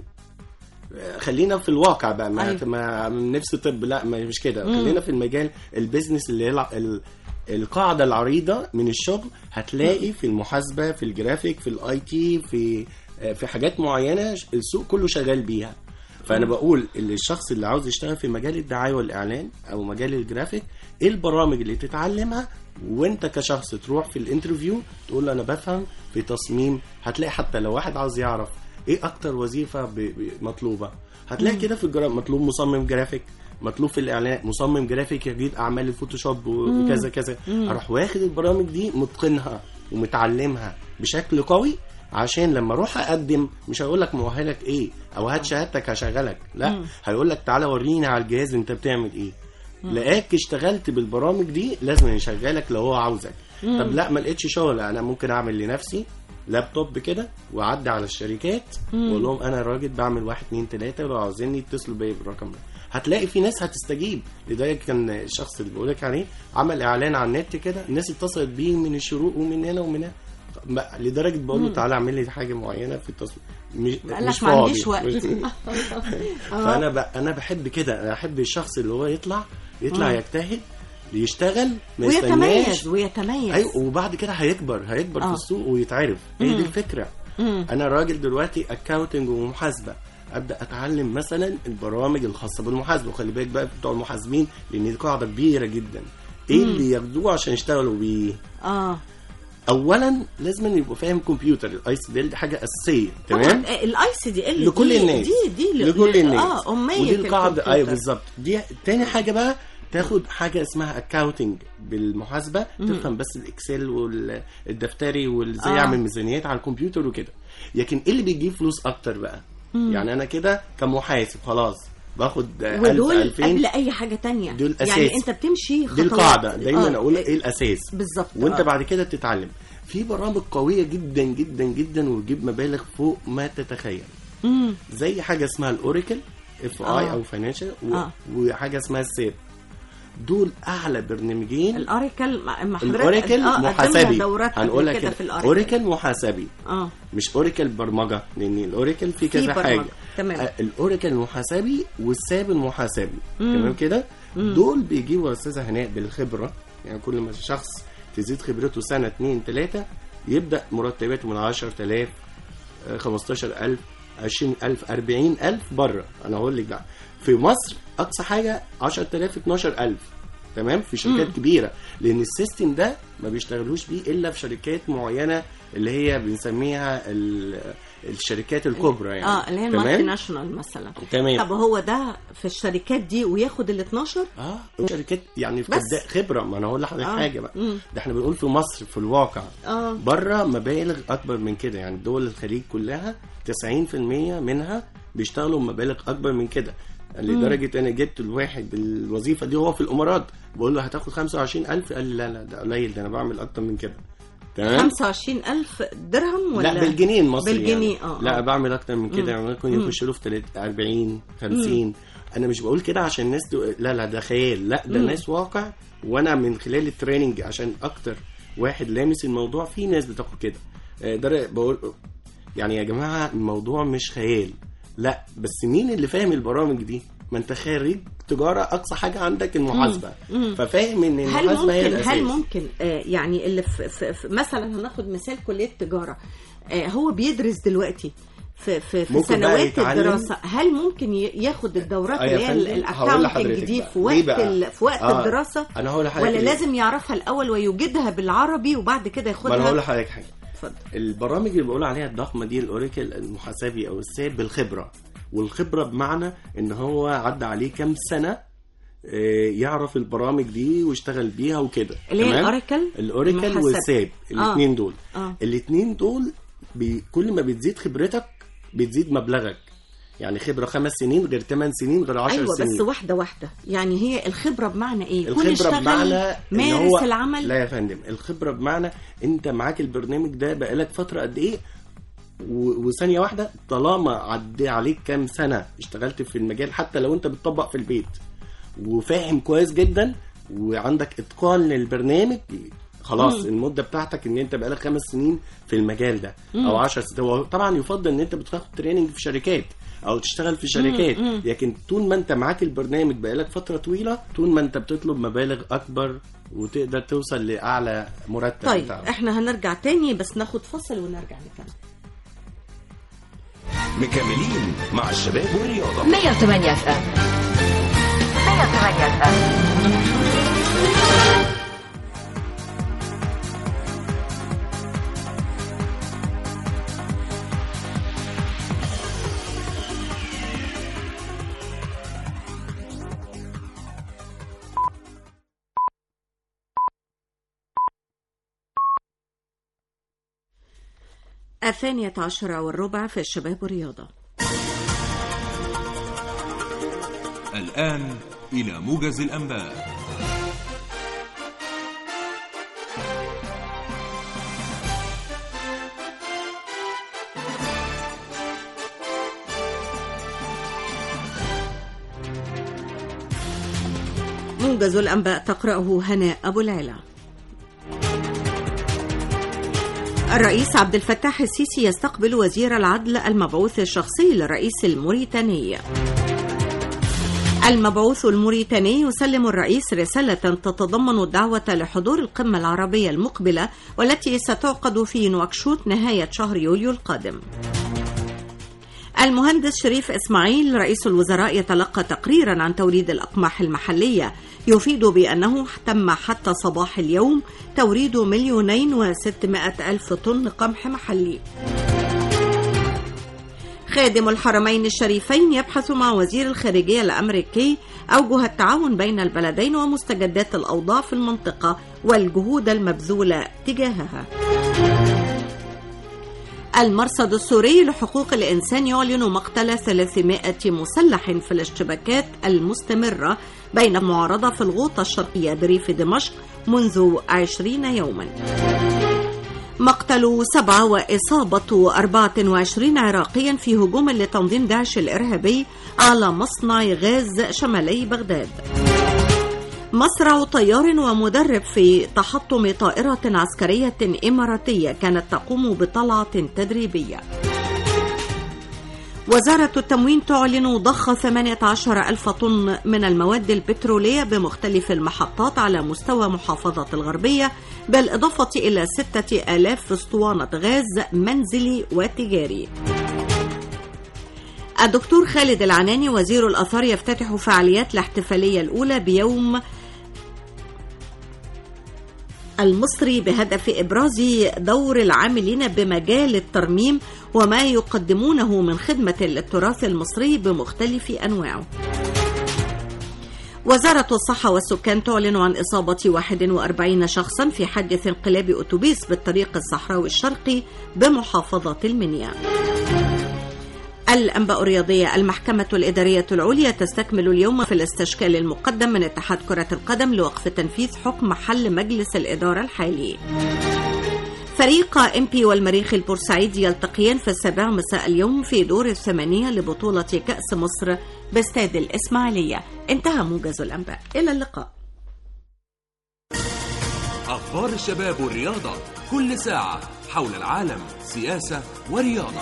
خلينا في الواقع بقى ما, أيوة. ما نفسي طب لا ما مش كده مم. خلينا في المجال البيزنس اللي هي الع- ال... القاعده العريضه من الشغل هتلاقي في المحاسبه في الجرافيك في الاي تي في في حاجات معينه السوق كله شغال بيها فانا بقول اللي الشخص اللي عاوز يشتغل في مجال الدعايه والاعلان او مجال الجرافيك ايه البرامج اللي تتعلمها وانت كشخص تروح في الانترفيو تقول له انا بفهم في تصميم هتلاقي حتى لو واحد عاوز يعرف ايه اكتر وظيفه ب- ب- مطلوبه هتلاقي مم. كده في الجرا مطلوب مصمم جرافيك مطلوب في الاعلان مصمم جرافيك يجيد اعمال الفوتوشوب مم. وكذا كذا مم. اروح واخد البرامج دي متقنها ومتعلمها بشكل قوي عشان لما اروح اقدم مش هقول لك مؤهلك ايه او هات شهادتك هشغلك لا مم. هيقول لك تعالى وريني على الجهاز انت بتعمل ايه مم. لقاك اشتغلت بالبرامج دي لازم يشغلك لو هو عاوزك مم. طب لا ما لقيتش شغل انا ممكن اعمل لنفسي لابتوب كده واعدي على الشركات مم. واقول لهم انا راجل بعمل واحد اتنين تلاته ولو عاوزيني اتصلوا بيا بالرقم ده هتلاقي في ناس هتستجيب لذلك كان الشخص اللي بقولك عليه عمل اعلان على النت كده الناس اتصلت بيه من الشروق ومن هنا ومن هنا ما- لدرجه بقول له مم. تعالى اعمل لي حاجه معينه في التصوير مش قال مش لك ما عنديش فاضي. وقت مش- فانا ب... انا بحب كده انا احب الشخص اللي هو يطلع يطلع مم. يجتهد يشتغل ما ويتميز يستناش ويتميز ايوه وبعد كده هيكبر هيكبر آه. في السوق ويتعرف هي مم. دي الفكره مم. انا راجل دلوقتي اكاونتنج ومحاسبه ابدا اتعلم مثلا البرامج الخاصه بالمحاسبه وخلي بالك بقى بتوع المحاسبين لان دي قاعده كبيره جدا ايه مم. اللي ياخدوه عشان يشتغلوا بيه اه اولا لازم يبقوا فاهم كمبيوتر الاي سي دي حاجه اساسيه تمام طبعا الاي سي دي ال لكل دي الناس دي دي ل- لكل ل- الناس اه اميه ودي القاعده الكمبيوتر. ايوه بالظبط دي تاني حاجه بقى تاخد حاجه اسمها اكاونتنج بالمحاسبه مم. تفهم بس الاكسل والدفتري وازاي آه. اعمل ميزانيات على الكمبيوتر وكده لكن ايه اللي بيجيب فلوس اكتر بقى مم. يعني انا كده كمحاسب خلاص باخد 1000 ودول 2000 قبل اي حاجه تانية دول يعني أساس. انت بتمشي دي خطوات القاعده دايما آه. اقول ايه الاساس بالظبط وانت آه. بعد كده بتتعلم في برامج قويه جدا جدا جدا وتجيب مبالغ فوق ما تتخيل مم. زي حاجه اسمها الاوراكل اف اي آه. او فاينانشال و... آه. وحاجه اسمها السيب دول اعلى برنامجين الاوراكل ما ما حضرتك- الاوراكل آه، قدمنا محاسبي دورات هنقول قبل لك كده كده في الاوراكل اوراكل محاسبي اه مش اوراكل برمجه لان الاوراكل في في كذا برمجة. حاجه تمام. آه، الاوراكل المحاسبي والساب المحاسبي مم. تمام كده مم. دول بيجيبوا يا استاذه هناء بالخبره يعني كل ما شخص تزيد خبرته سنه اتنين تلاته يبدا مرتباته من 10000 آه، 15000 20000 40000 بره انا هقول لك بقى في مصر اقصى حاجه 10000 12000 تمام في شركات مم. كبيره لان السيستم ده ما بيشتغلوش بيه الا في شركات معينه اللي هي بنسميها ال- الشركات الكبرى يعني اه اللي هي المالتي ناشونال مثلا تمام. طب هو ده في الشركات دي وياخد ال 12 اه شركات يعني في بس. قد- خبره ما انا هقول لحضرتك آه. حاجه بقى مم. ده احنا بنقول في مصر في الواقع اه بره مبالغ اكبر من كده يعني دول الخليج كلها 90% منها بيشتغلوا مبالغ اكبر من كده لدرجه انا جبت الواحد بالوظيفه دي هو في الامارات بقول له هتاخد 25000 قال لي لا لا ده قليل ده انا بعمل اكتر من كده تمام 25000 درهم ولا لا بالجنيه المصري بالجنيه يعني. اه لا آه. بعمل اكتر من مم. كده يعني ممكن مم. يخش له في تلات- 40 50 انا مش بقول كده عشان الناس تقول لا لا ده خيال لا ده مم. ناس واقع وانا من خلال التريننج عشان اكتر واحد لامس الموضوع في ناس بتاخد كده آه، ده بقول يعني يا جماعه الموضوع مش خيال لا بس مين اللي فاهم البرامج دي ما انت خريج تجاره اقصى حاجه عندك المحاسبه مم. مم. ففاهم ان هل المحاسبه هي ممكن الاساس هل ممكن آه يعني اللي في, في, في مثلا هناخد مثال كليه تجاره آه هو بيدرس دلوقتي في في, في ممكن بقى سنوات يتعلم- الدراسه هل ممكن ي- ياخد الدورات آه يا اللي هي فندم، هقول الاكونتنج لحضرتك دي بقى. في ليه وقت بقى؟ ال- في وقت آه، الدراسه أنا هقول لحضرتك ولا ليه. لازم يعرفها الاول ويوجدها بالعربي وبعد كده ما انا هقول ياخدها لحضرتك حاجه اتفضل البرامج اللي بقول عليها الضخمه دي الاوراكل المحاسبي او الساب بالخبره والخبره بمعنى ان هو عدى عليه كام سنه آه، يعرف البرامج دي ويشتغل بيها وكده اللي هي تمام؟ الأوراكل الاوراكل المحاسب. والساب الاثنين آه. دول آه. الاثنين دول بي كل ما بتزيد خبرتك بتزيد مبلغك يعني خبره خمس سنين غير ثمان سنين غير 10 ايوه سنين بس واحده واحده يعني هي الخبره بمعنى ايه يكون الخبره اشتغل بمعنى إن مارس هو العمل لا يا فندم الخبره بمعنى انت معاك البرنامج ده بقالك فتره قد ايه و- وثانيه واحده طالما عدى عليك كام سنه اشتغلت في المجال حتى لو انت بتطبق في البيت وفاهم كويس جدا وعندك اتقان للبرنامج خلاص مم. المده بتاعتك ان انت بقالك خمس سنين في المجال ده مم. او 10 سنين هو طبعا يفضل ان انت بتاخد تريننج في شركات او تشتغل في شركات مم. لكن طول ما انت معاك البرنامج بقالك فتره طويله طول ما انت بتطلب مبالغ اكبر وتقدر توصل لاعلى مرتب طيب بتاعك. احنا هنرجع تاني بس ناخد فصل ونرجع نكمل مكملين مع الشباب والرياضة 108 اف ام 108 اف ام الثانية عشرة والربع في الشباب والرياضة الآن إلى موجز الأنباء موجز الأنباء تقرأه هناء أبو العلا الرئيس عبد الفتاح السيسي يستقبل وزير العدل المبعوث الشخصي للرئيس الموريتاني المبعوث الموريتاني يسلم الرئيس رسالة تتضمن الدعوة لحضور القمة العربية المقبلة والتي ستعقد في نواكشوط نهاية شهر يوليو القادم. المهندس شريف إسماعيل رئيس الوزراء يتلقى تقريرا عن توريد الأقماح المحلية يفيد بأنه تم حتى صباح اليوم توريد مليونين وستمائة ألف طن قمح محلي خادم الحرمين الشريفين يبحث مع وزير الخارجية الأمريكي أوجه التعاون بين البلدين ومستجدات الأوضاع في المنطقة والجهود المبذولة تجاهها المرصد السوري لحقوق الإنسان يعلن مقتل 300 مسلح في الاشتباكات المستمرة بين المعارضة في الغوطة الشرقية بريف دمشق منذ 20 يوما مقتل سبعة وإصابة 24 عراقيا في هجوم لتنظيم داعش الإرهابي على مصنع غاز شمالي بغداد مصرع طيار ومدرب في تحطم طائرة عسكرية إماراتية كانت تقوم بطلعة تدريبية وزارة التموين تعلن ضخ 18 ألف طن من المواد البترولية بمختلف المحطات على مستوى محافظة الغربية بالإضافة إلى 6000 اسطوانة غاز منزلي وتجاري الدكتور خالد العناني وزير الآثار يفتتح فعاليات الاحتفالية الأولى بيوم المصري بهدف إبراز دور العاملين بمجال الترميم وما يقدمونه من خدمة للتراث المصري بمختلف أنواعه وزارة الصحة والسكان تعلن عن إصابة 41 شخصا في حادث انقلاب أتوبيس بالطريق الصحراوي الشرقي بمحافظة المنيا الأنباء الرياضية المحكمة الإدارية العليا تستكمل اليوم في الاستشكال المقدم من اتحاد كرة القدم لوقف تنفيذ حكم حل مجلس الإدارة الحالي فريق إمبي والمريخ البورسعيدي يلتقيان في السابع مساء اليوم في دور الثمانية لبطولة كأس مصر باستاد الإسماعيلية انتهى موجز الأنباء إلى اللقاء أخبار الشباب والرياضة كل ساعة حول العالم سياسة ورياضة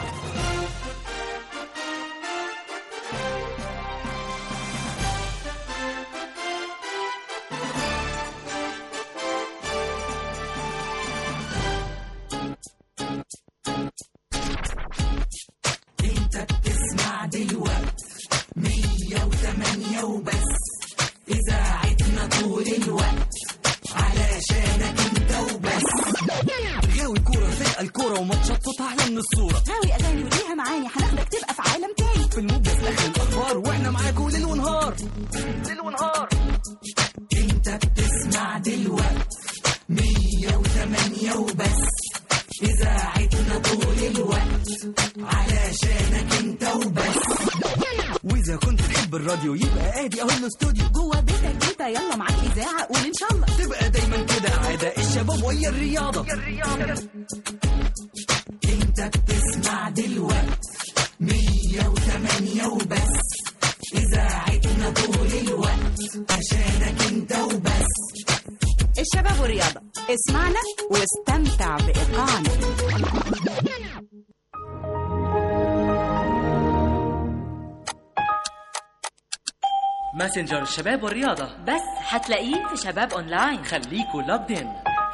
انت بتسمع دلوقت مية وتمانية وبس إذاعتنا طول الوقت علشانك انت وبس غاوي كورة فرقة الكورة وماتشات صوتها أحلى من الصورة غاوي أغاني وليها معاني هناخدك تبقى في عالم تاني في الموجز آخر الأخبار وإحنا معاكم ليل ونهار ليل ونهار انت بتسمع دلوقت مية وتمانية وبس إذاعتنا طول الوقت علشانك انت وبس وإذا كنت تحب الراديو يبقى آدي أهو الاستوديو جوه بيتك انت يلا معاك إذاعة قول إن شاء الله تبقى دايما كده عادة الشباب ويا الرياضة انت بتسمع دلوقت مية وتمانية وبس إذاعتنا طول الوقت عشانك انت وبس الشباب والرياضة اسمعنا واستمتع بإيقاعنا ماسنجر الشباب والرياضة بس هتلاقيه في شباب أونلاين خليكوا لابدين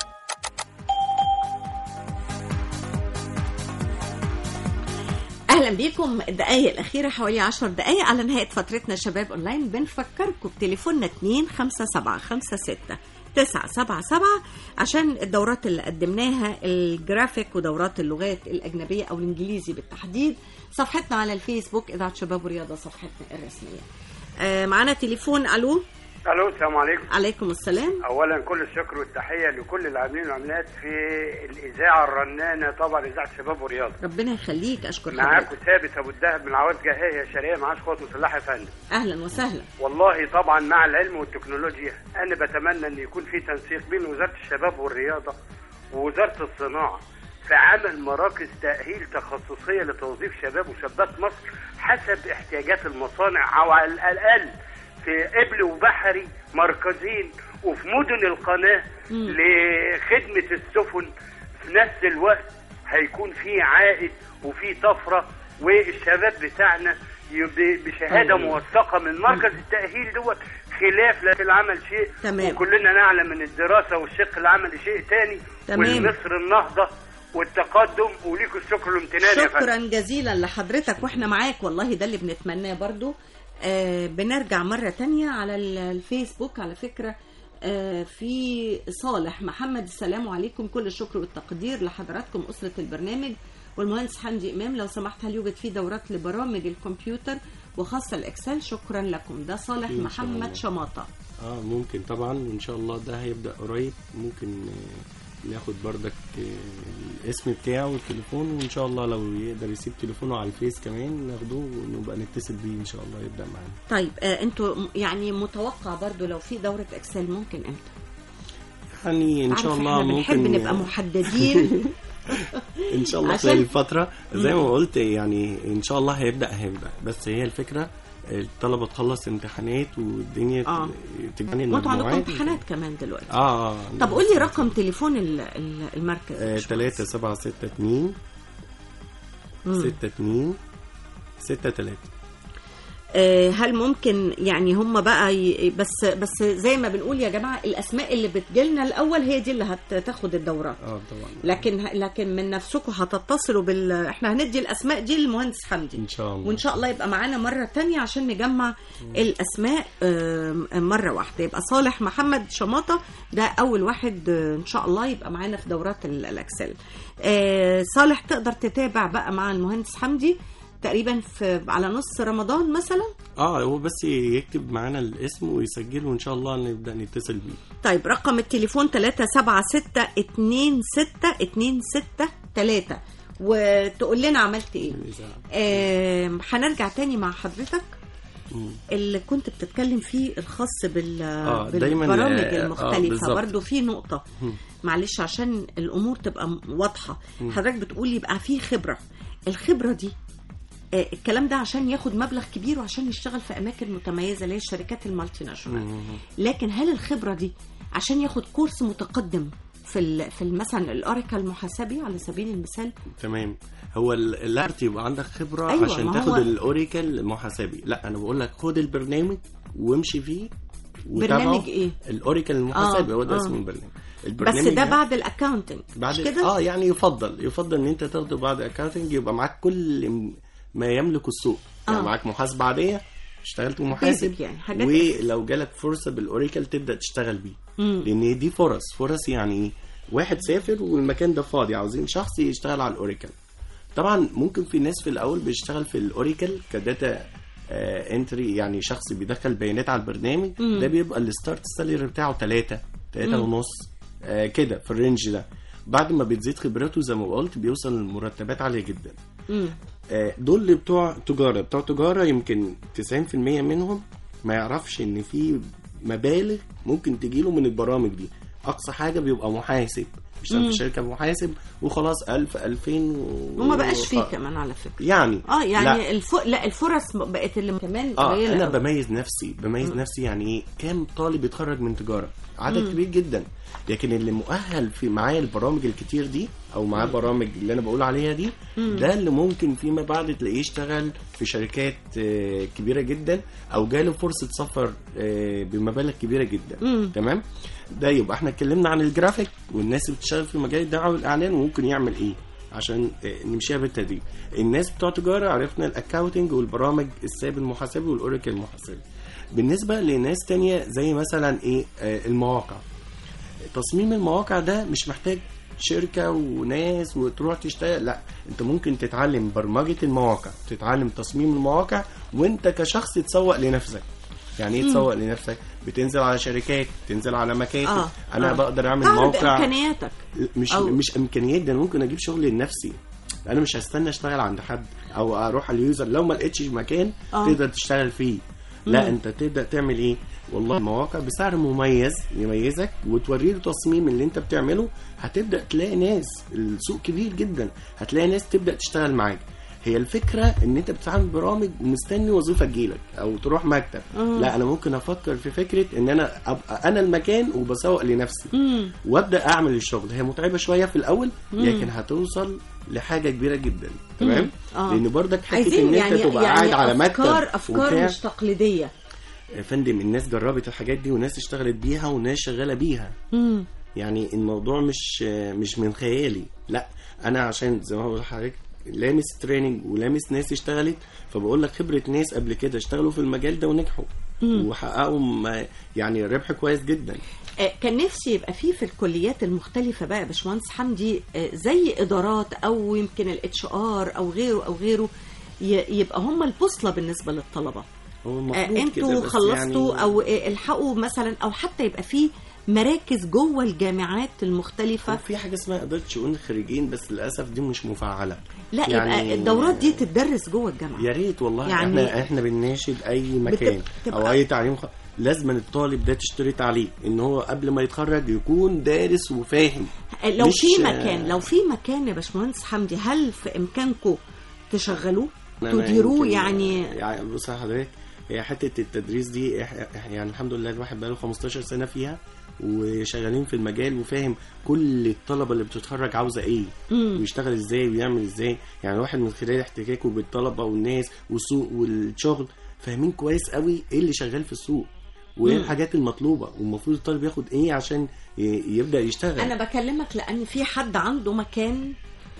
اهلا بيكم الدقائق الاخيره حوالي 10 دقائق على نهايه فترتنا شباب اونلاين بنفكركم بتليفوننا 2 5 7 5 6 9 7 7 عشان الدورات اللي قدمناها الجرافيك ودورات اللغات الاجنبيه او الانجليزي بالتحديد صفحتنا على الفيسبوك اذاعه شباب ورياضه صفحتنا الرسميه آه معانا تليفون الو الو السلام عليكم عليكم السلام اولا كل الشكر والتحيه لكل العاملين والعاملات في الاذاعه الرنانه طبعا اذاعه شباب ورياضه ربنا يخليك اشكر معاكم حضرتك ثابت ابو الدهب من عواد جهايه شرقيه معاش قوات مسلحه يا فندم اهلا وسهلا والله طبعا مع العلم والتكنولوجيا انا بتمنى ان يكون في تنسيق بين وزاره الشباب والرياضه ووزاره الصناعه في عمل مراكز تاهيل تخصصيه لتوظيف شباب وشابات مصر حسب احتياجات المصانع او على الاقل في قبل وبحري مركزين وفي مدن القناه لخدمه السفن في نفس الوقت هيكون في عائد وفي طفره والشباب بتاعنا يب- بشهاده طيب. موثقه من مركز التاهيل دوت خلاف لكن العمل شيء تمام. وكلنا نعلم ان الدراسه والشق العملي شيء تاني تمام. والمصر النهضه والتقدم وليكم الشكر والامتنان يا فندم شكرا جزيلا لحضرتك واحنا معاك والله ده اللي بنتمناه برضو آه بنرجع مرة تانية على ال- الفيسبوك على فكرة آه في صالح محمد السلام عليكم كل الشكر والتقدير لحضراتكم أسرة البرنامج والمهندس حمدي إمام لو سمحت هل يوجد في دورات لبرامج الكمبيوتر وخاصة الإكسل شكرا لكم ده صالح إن شاء الله. محمد شماطة اه ممكن طبعا وان شاء الله ده هيبدا قريب ممكن آه، ناخد بردك آه، الاسم بتاعه والتليفون وان شاء الله لو يقدر يسيب تليفونه على الفيس كمان ناخدوه ونبقى نتصل بيه ان شاء الله يبدا معانا طيب آه انتوا م- يعني متوقع برضو لو في دورة إكسل ممكن امتى؟ يعني ان شاء عارف الله احنا بنحب ممكن نبقى محددين ان شاء الله عشان- خلال الفتره زي مم. ما قلت يعني ان شاء الله هيبدا هيبدا بس هي الفكره الطلبه تخلص امتحانات والدنيا آه. تجاني وانتوا عندكم المجموعات امتحانات كمان دلوقتي اه اه طب قول لي رقم تليفون ال- ال- المركز آه، تلاتة سبعة ستة اتنين مم. ستة اتنين ستة تلاتة آه، هل ممكن يعني هم بقى ي... بس بس زي ما بنقول يا جماعه الاسماء اللي بتجيلنا الاول هي دي اللي هتاخد الدورات اه طبعا لكن لكن من نفسكم هتتصلوا بال احنا هندي الاسماء دي للمهندس حمدي ان شاء الله وان شاء الله يبقى معانا مره تانية عشان نجمع الاسماء آم، مره واحده يبقى صالح محمد شماطه ده اول واحد آه، ان شاء الله يبقى معانا في دورات ال- الاكسل آه، صالح تقدر تتابع بقى مع المهندس حمدي تقريبا في على نص رمضان مثلا اه هو بس يكتب معانا الاسم ويسجله وان شاء الله نبدا نتصل بيه طيب رقم التليفون 376 وتقول لنا عملت ايه آم، هنرجع تاني مع حضرتك مم. اللي كنت بتتكلم فيه الخاص بال آه، دايماً، بالبرامج آه، آه، المختلفة بالظبط. برضو في نقطة مم. معلش عشان الأمور تبقى م- واضحة مم. حضرتك بتقول يبقى في خبرة الخبرة دي آه، الكلام ده عشان ياخد مبلغ كبير وعشان يشتغل في أماكن متميزة اللي هي الشركات المالتي ناشونال مم. لكن هل الخبرة دي عشان ياخد كورس متقدم في ال- في ال- مثلا الاوراكل المحاسبي على سبيل المثال تمام هو ال- الارت يبقى عندك خبره أيوة، عشان ما تاخد هو- الاوراكل المحاسبي لا انا بقول لك خد البرنامج وامشي فيه وتابعه. برنامج إيه؟ الاوراكل المحاسبي آه، هو ده آه. اسم البرنامج بس البرنامج ده بعد الاكاونتنج بعد مش كده؟ اه يعني يفضل يفضل ان انت تاخده بعد اكاونتنج يبقى معاك كل م- ما يملك السوق يعني آه. معاك محاسبه عاديه اشتغلت محاسب Basic يعني، حاجات ولو جالك فرصه بالاوراكل تبدا تشتغل بيه مم. لان دي فرص فرص يعني ايه واحد سافر والمكان ده فاضي عاوزين شخص يشتغل على الاوراكل طبعا ممكن في ناس في الاول بيشتغل في الاوراكل كداتا آه انتري يعني شخص بيدخل بيانات على البرنامج مم. ده بيبقى الستارت سالري بتاعه 3 3 مم. ونص آه كده في الرينج ده بعد ما بتزيد خبرته زي ما قلت بيوصل لمرتبات عاليه جدا مم. آه، دول اللي بتوع تجارة بتوع تجارة يمكن 90% منهم ما يعرفش ان في مبالغ ممكن تجيله من البرامج دي اقصى حاجة بيبقى محاسب بيشتغل مم. في شركة محاسب وخلاص 1000 2000 و... وما بقاش فيه وخ- كمان على فكره يعني اه يعني لا. الف... لا الفرص بقت اللي كمان اه قليله انا أوي. بميز نفسي بميز مم. نفسي يعني ايه كام طالب يتخرج من تجاره عدد مم. كبير جدا لكن اللي مؤهل في معايا البرامج الكتير دي او معاه برامج اللي انا بقول عليها دي مم. ده اللي ممكن فيما بعد تلاقيه يشتغل في شركات آه، كبيره جدا او جاله فرصه سفر آه، بمبالغ كبيره جدا مم. تمام ده يبقى احنا اتكلمنا عن الجرافيك والناس اللي بتشتغل في مجال الدعوه والاعلان وممكن يعمل ايه عشان آه، نمشيها بالتدريج الناس بتوع تجاره عرفنا الاكاونتنج والبرامج الساب المحاسبي والاوراكل المحاسبي بالنسبه لناس تانية زي مثلا ايه آه، المواقع تصميم المواقع ده مش محتاج شركة وناس وتروح تشتغل لا انت ممكن تتعلم برمجة المواقع تتعلم تصميم المواقع وانت كشخص تسوق لنفسك يعني ايه مم. تسوق لنفسك بتنزل على شركات تنزل على مكاتب آه، انا آه. بقدر اعمل تعرض موقع امكانياتك مش أو- مش امكانيات ده انا ممكن اجيب شغل لنفسي انا مش هستنى اشتغل عند حد او اروح على اليوزر لو ما لقيتش مكان آه. تقدر تشتغل فيه لا مم. انت تبدا تعمل ايه والله المواقع بسعر مميز يميزك وتوري له تصميم اللي انت بتعمله هتبدا تلاقي ناس السوق كبير جدا هتلاقي ناس تبدا تشتغل معاك هي الفكره ان انت بتتعامل برامج ومستني وظيفه تجيلك او تروح مكتب مم. لا انا ممكن افكر في فكره ان انا ابقى انا المكان وبسوق لنفسي مم. وابدا اعمل الشغل هي متعبه شويه في الاول مم. لكن هتوصل لحاجه كبيره جدا تمام مم. آه. لان برضك حته عايزين ان يعني انت تبقى يعني قاعد على مكتب افكار افكار وبتاع. مش تقليديه يا فندم الناس جربت الحاجات دي وناس اشتغلت بيها وناس شغاله بيها مم. يعني الموضوع مش مش من خيالي لا انا عشان زي ما بقول لحضرتك لامس تريننج ولامس ناس اشتغلت فبقول لك خبره ناس قبل كده اشتغلوا في المجال ده ونجحوا مم. وحققوا م- يعني ربح كويس جدا آه، كان نفسي يبقى فيه في الكليات المختلفة بقى يا باشمهندس حمدي آه، زي إدارات أو يمكن الاتش ار أو غيره أو غيره ي- يبقى هم البوصلة بالنسبة للطلبة هو آه، المفروض كده انتوا بس خلصتوا يعني أو آه، الحقوا مثلا أو حتى يبقى فيه مراكز جوه الجامعات المختلفة في حاجه اسمها اداره شؤون الخريجين بس للاسف دي مش مفعله لا يعني يبقى الدورات دي تتدرس جوه الجامعة يا ريت والله يعني- يعني احنا احنا بنناشد اي مكان بتبقى- او اي تعليم خ... لازم الطالب ده تشتري عليه ان هو قبل ما يتخرج يكون دارس وفاهم آه، لو مش- في مكان لو في مكان يا باشمهندس حمدي هل في إمكانكم تشغلوه أنا تديروه يمكن- يعني يعني بص يا حضرتك هي حته التدريس دي إح... إح- يعني الحمد لله الواحد بقاله 15 سنه فيها وشغالين في المجال وفاهم كل الطلبه اللي بتتخرج عاوزه ايه مم. ويشتغل ازاي ويعمل ازاي يعني الواحد من خلال احتكاكه بالطلبه والناس والسوق والشغل فاهمين كويس قوي ايه اللي شغال في السوق وايه مم. الحاجات المطلوبه والمفروض الطالب ياخد ايه عشان ي- يبدا يشتغل انا بكلمك لان في حد عنده مكان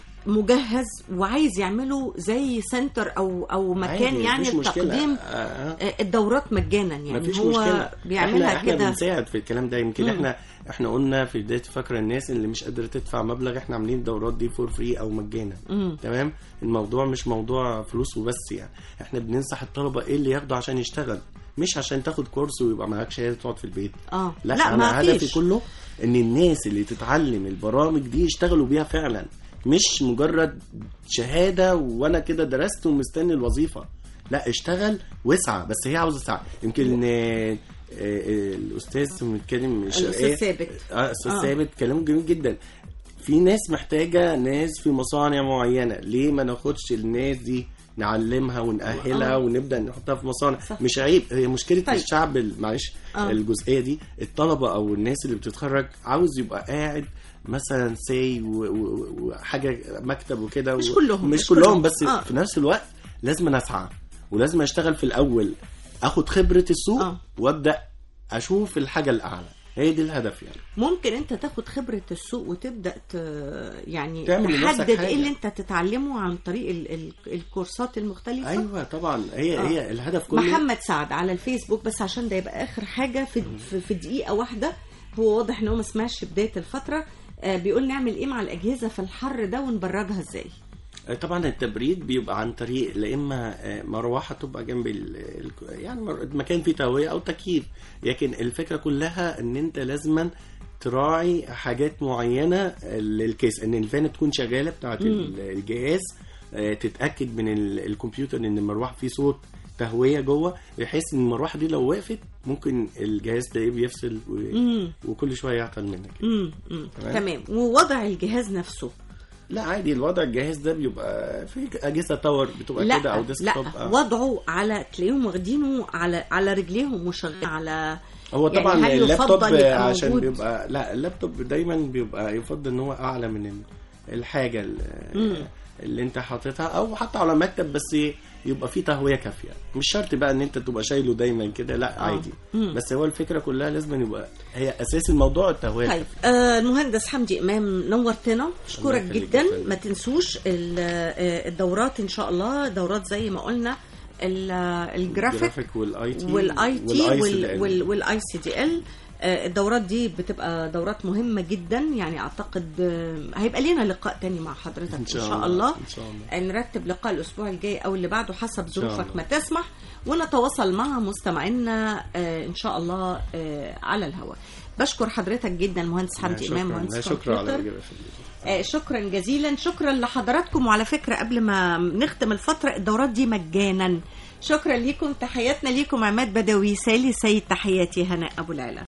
مجهز وعايز يعمله زي سنتر او او مكان عادي، يعني مفيش مشكلة. لتقديم آه، آه. آه، الدورات مجانا يعني مفيش هو مشكله بيعملها احنا احنا كده بنساعد في الكلام ده يمكن مم. احنا احنا قلنا في بدايه فكره الناس اللي مش قادره تدفع مبلغ احنا عاملين الدورات دي فور فري او مجانا مم. تمام الموضوع مش موضوع فلوس وبس يعني احنا بننصح الطلبه ايه اللي ياخده عشان يشتغل مش عشان تاخد كورس ويبقى معاك شهاده تقعد في البيت اه لا, لا انا ما هدفي فيش كله ان الناس اللي تتعلم البرامج دي يشتغلوا بيها فعلا مش مجرد شهاده وانا كده درست ومستني الوظيفه لا اشتغل واسعى بس هي عاوزه سعي يمكن آه، آه، الاستاذ بنتكلم الأستاذ ثابت. اه استاذ آه. ثابت كلامه جميل جدا في ناس محتاجه ناس في مصانع معينه ليه ما ناخدش الناس دي نعلمها ونأهلها آه. ونبدا نحطها في مصانع مش عيب هي مشكله طيب. الشعب ال- معلش آه. الجزئيه دي الطلبه او الناس اللي بتتخرج عاوز يبقى قاعد مثلا سي وحاجه مكتب وكده مش و- كلهم، مش مش كلهم كلهم. بس آه. في نفس الوقت لازم اسعى ولازم اشتغل في الاول اخد خبره السوق آه. وابدا اشوف الحاجه الاعلى هي دي الهدف يعني ممكن انت تاخد خبره السوق وتبدا ت... يعني تعمل لنفسك تحدد حاجة. ايه اللي انت تتعلمه عن طريق ال... ال... الكورسات المختلفه ايوه طبعا هي آه. هي الهدف كله محمد سعد على الفيسبوك بس عشان ده يبقى اخر حاجه في في, في دقيقه واحده هو واضح ان هو ما سمعش بدايه الفتره آه بيقول نعمل ايه مع الاجهزه في الحر ده ونبردها ازاي طبعا التبريد بيبقى عن طريق لا اما آه، مروحه تبقى جنب ال ال- يعني مر- مكان فيه تهويه او تكييف لكن الفكره كلها ان انت لازما تراعي حاجات معينه للكيس ان الفان تكون شغاله بتاعت ال- الجهاز آه، تتاكد من ال- الكمبيوتر ان المروحه فيه صوت تهويه جوه بحيث ان المروحه دي لو وقفت ممكن الجهاز ده بيفصل و... مم. وكل شويه يعطل منك امم أمم. تمام. تمام ووضع الجهاز نفسه لا عادي الوضع الجهاز ده بيبقى في اجهزه تاور بتبقى لا كده او ديسك لا توب آه. وضعه على تلاقيهم واخدينه على على رجليهم وشغالين على هو يعني طبعا هل اللابتوب يفضل يبقى عشان موجود؟ بيبقى لا اللابتوب دايما بيبقى يفضل ان هو اعلى من ال- الحاجه مم. اللي, اللي انت حاططها او حتى على مكتب بس يبقى فيه تهويه كافيه مش شرط بقى ان انت تبقى شايله دايما كده لا آه. عادي مم. بس هو الفكره كلها لازم يبقى هي اساس الموضوع التهويه طيب الكافية. آه المهندس حمدي امام نورتنا اشكرك يخليك جدا يا فندم. ما تنسوش ال- آه، الدورات ان شاء الله دورات زي ما قلنا ال- آه، الجرافيك الجرافيك والاي تي والاي تي والICDL. والاي سي دي ال الدورات دي بتبقى دورات مهمة جدا يعني اعتقد آه، هيبقى لنا لقاء تاني مع حضرتك ان شاء, الله ان شاء الله نرتب لقاء الاسبوع الجاي او اللي بعده حسب شاء ظروفك الله. ما تسمح ونتواصل مع مستمعينا آه، ان شاء الله آه، على الهواء بشكر حضرتك جدا مهندس حمدي لا، امام شكراً. مهندس لا، شكرا على كمبيوتر. الإجابة. آه، شكرا جزيلا شكرا لحضراتكم وعلى فكرة قبل ما نختم الفترة الدورات دي مجانا شكرا لكم تحياتنا ليكم عماد بدوي سالي سيد تحياتي هناء أبو العلا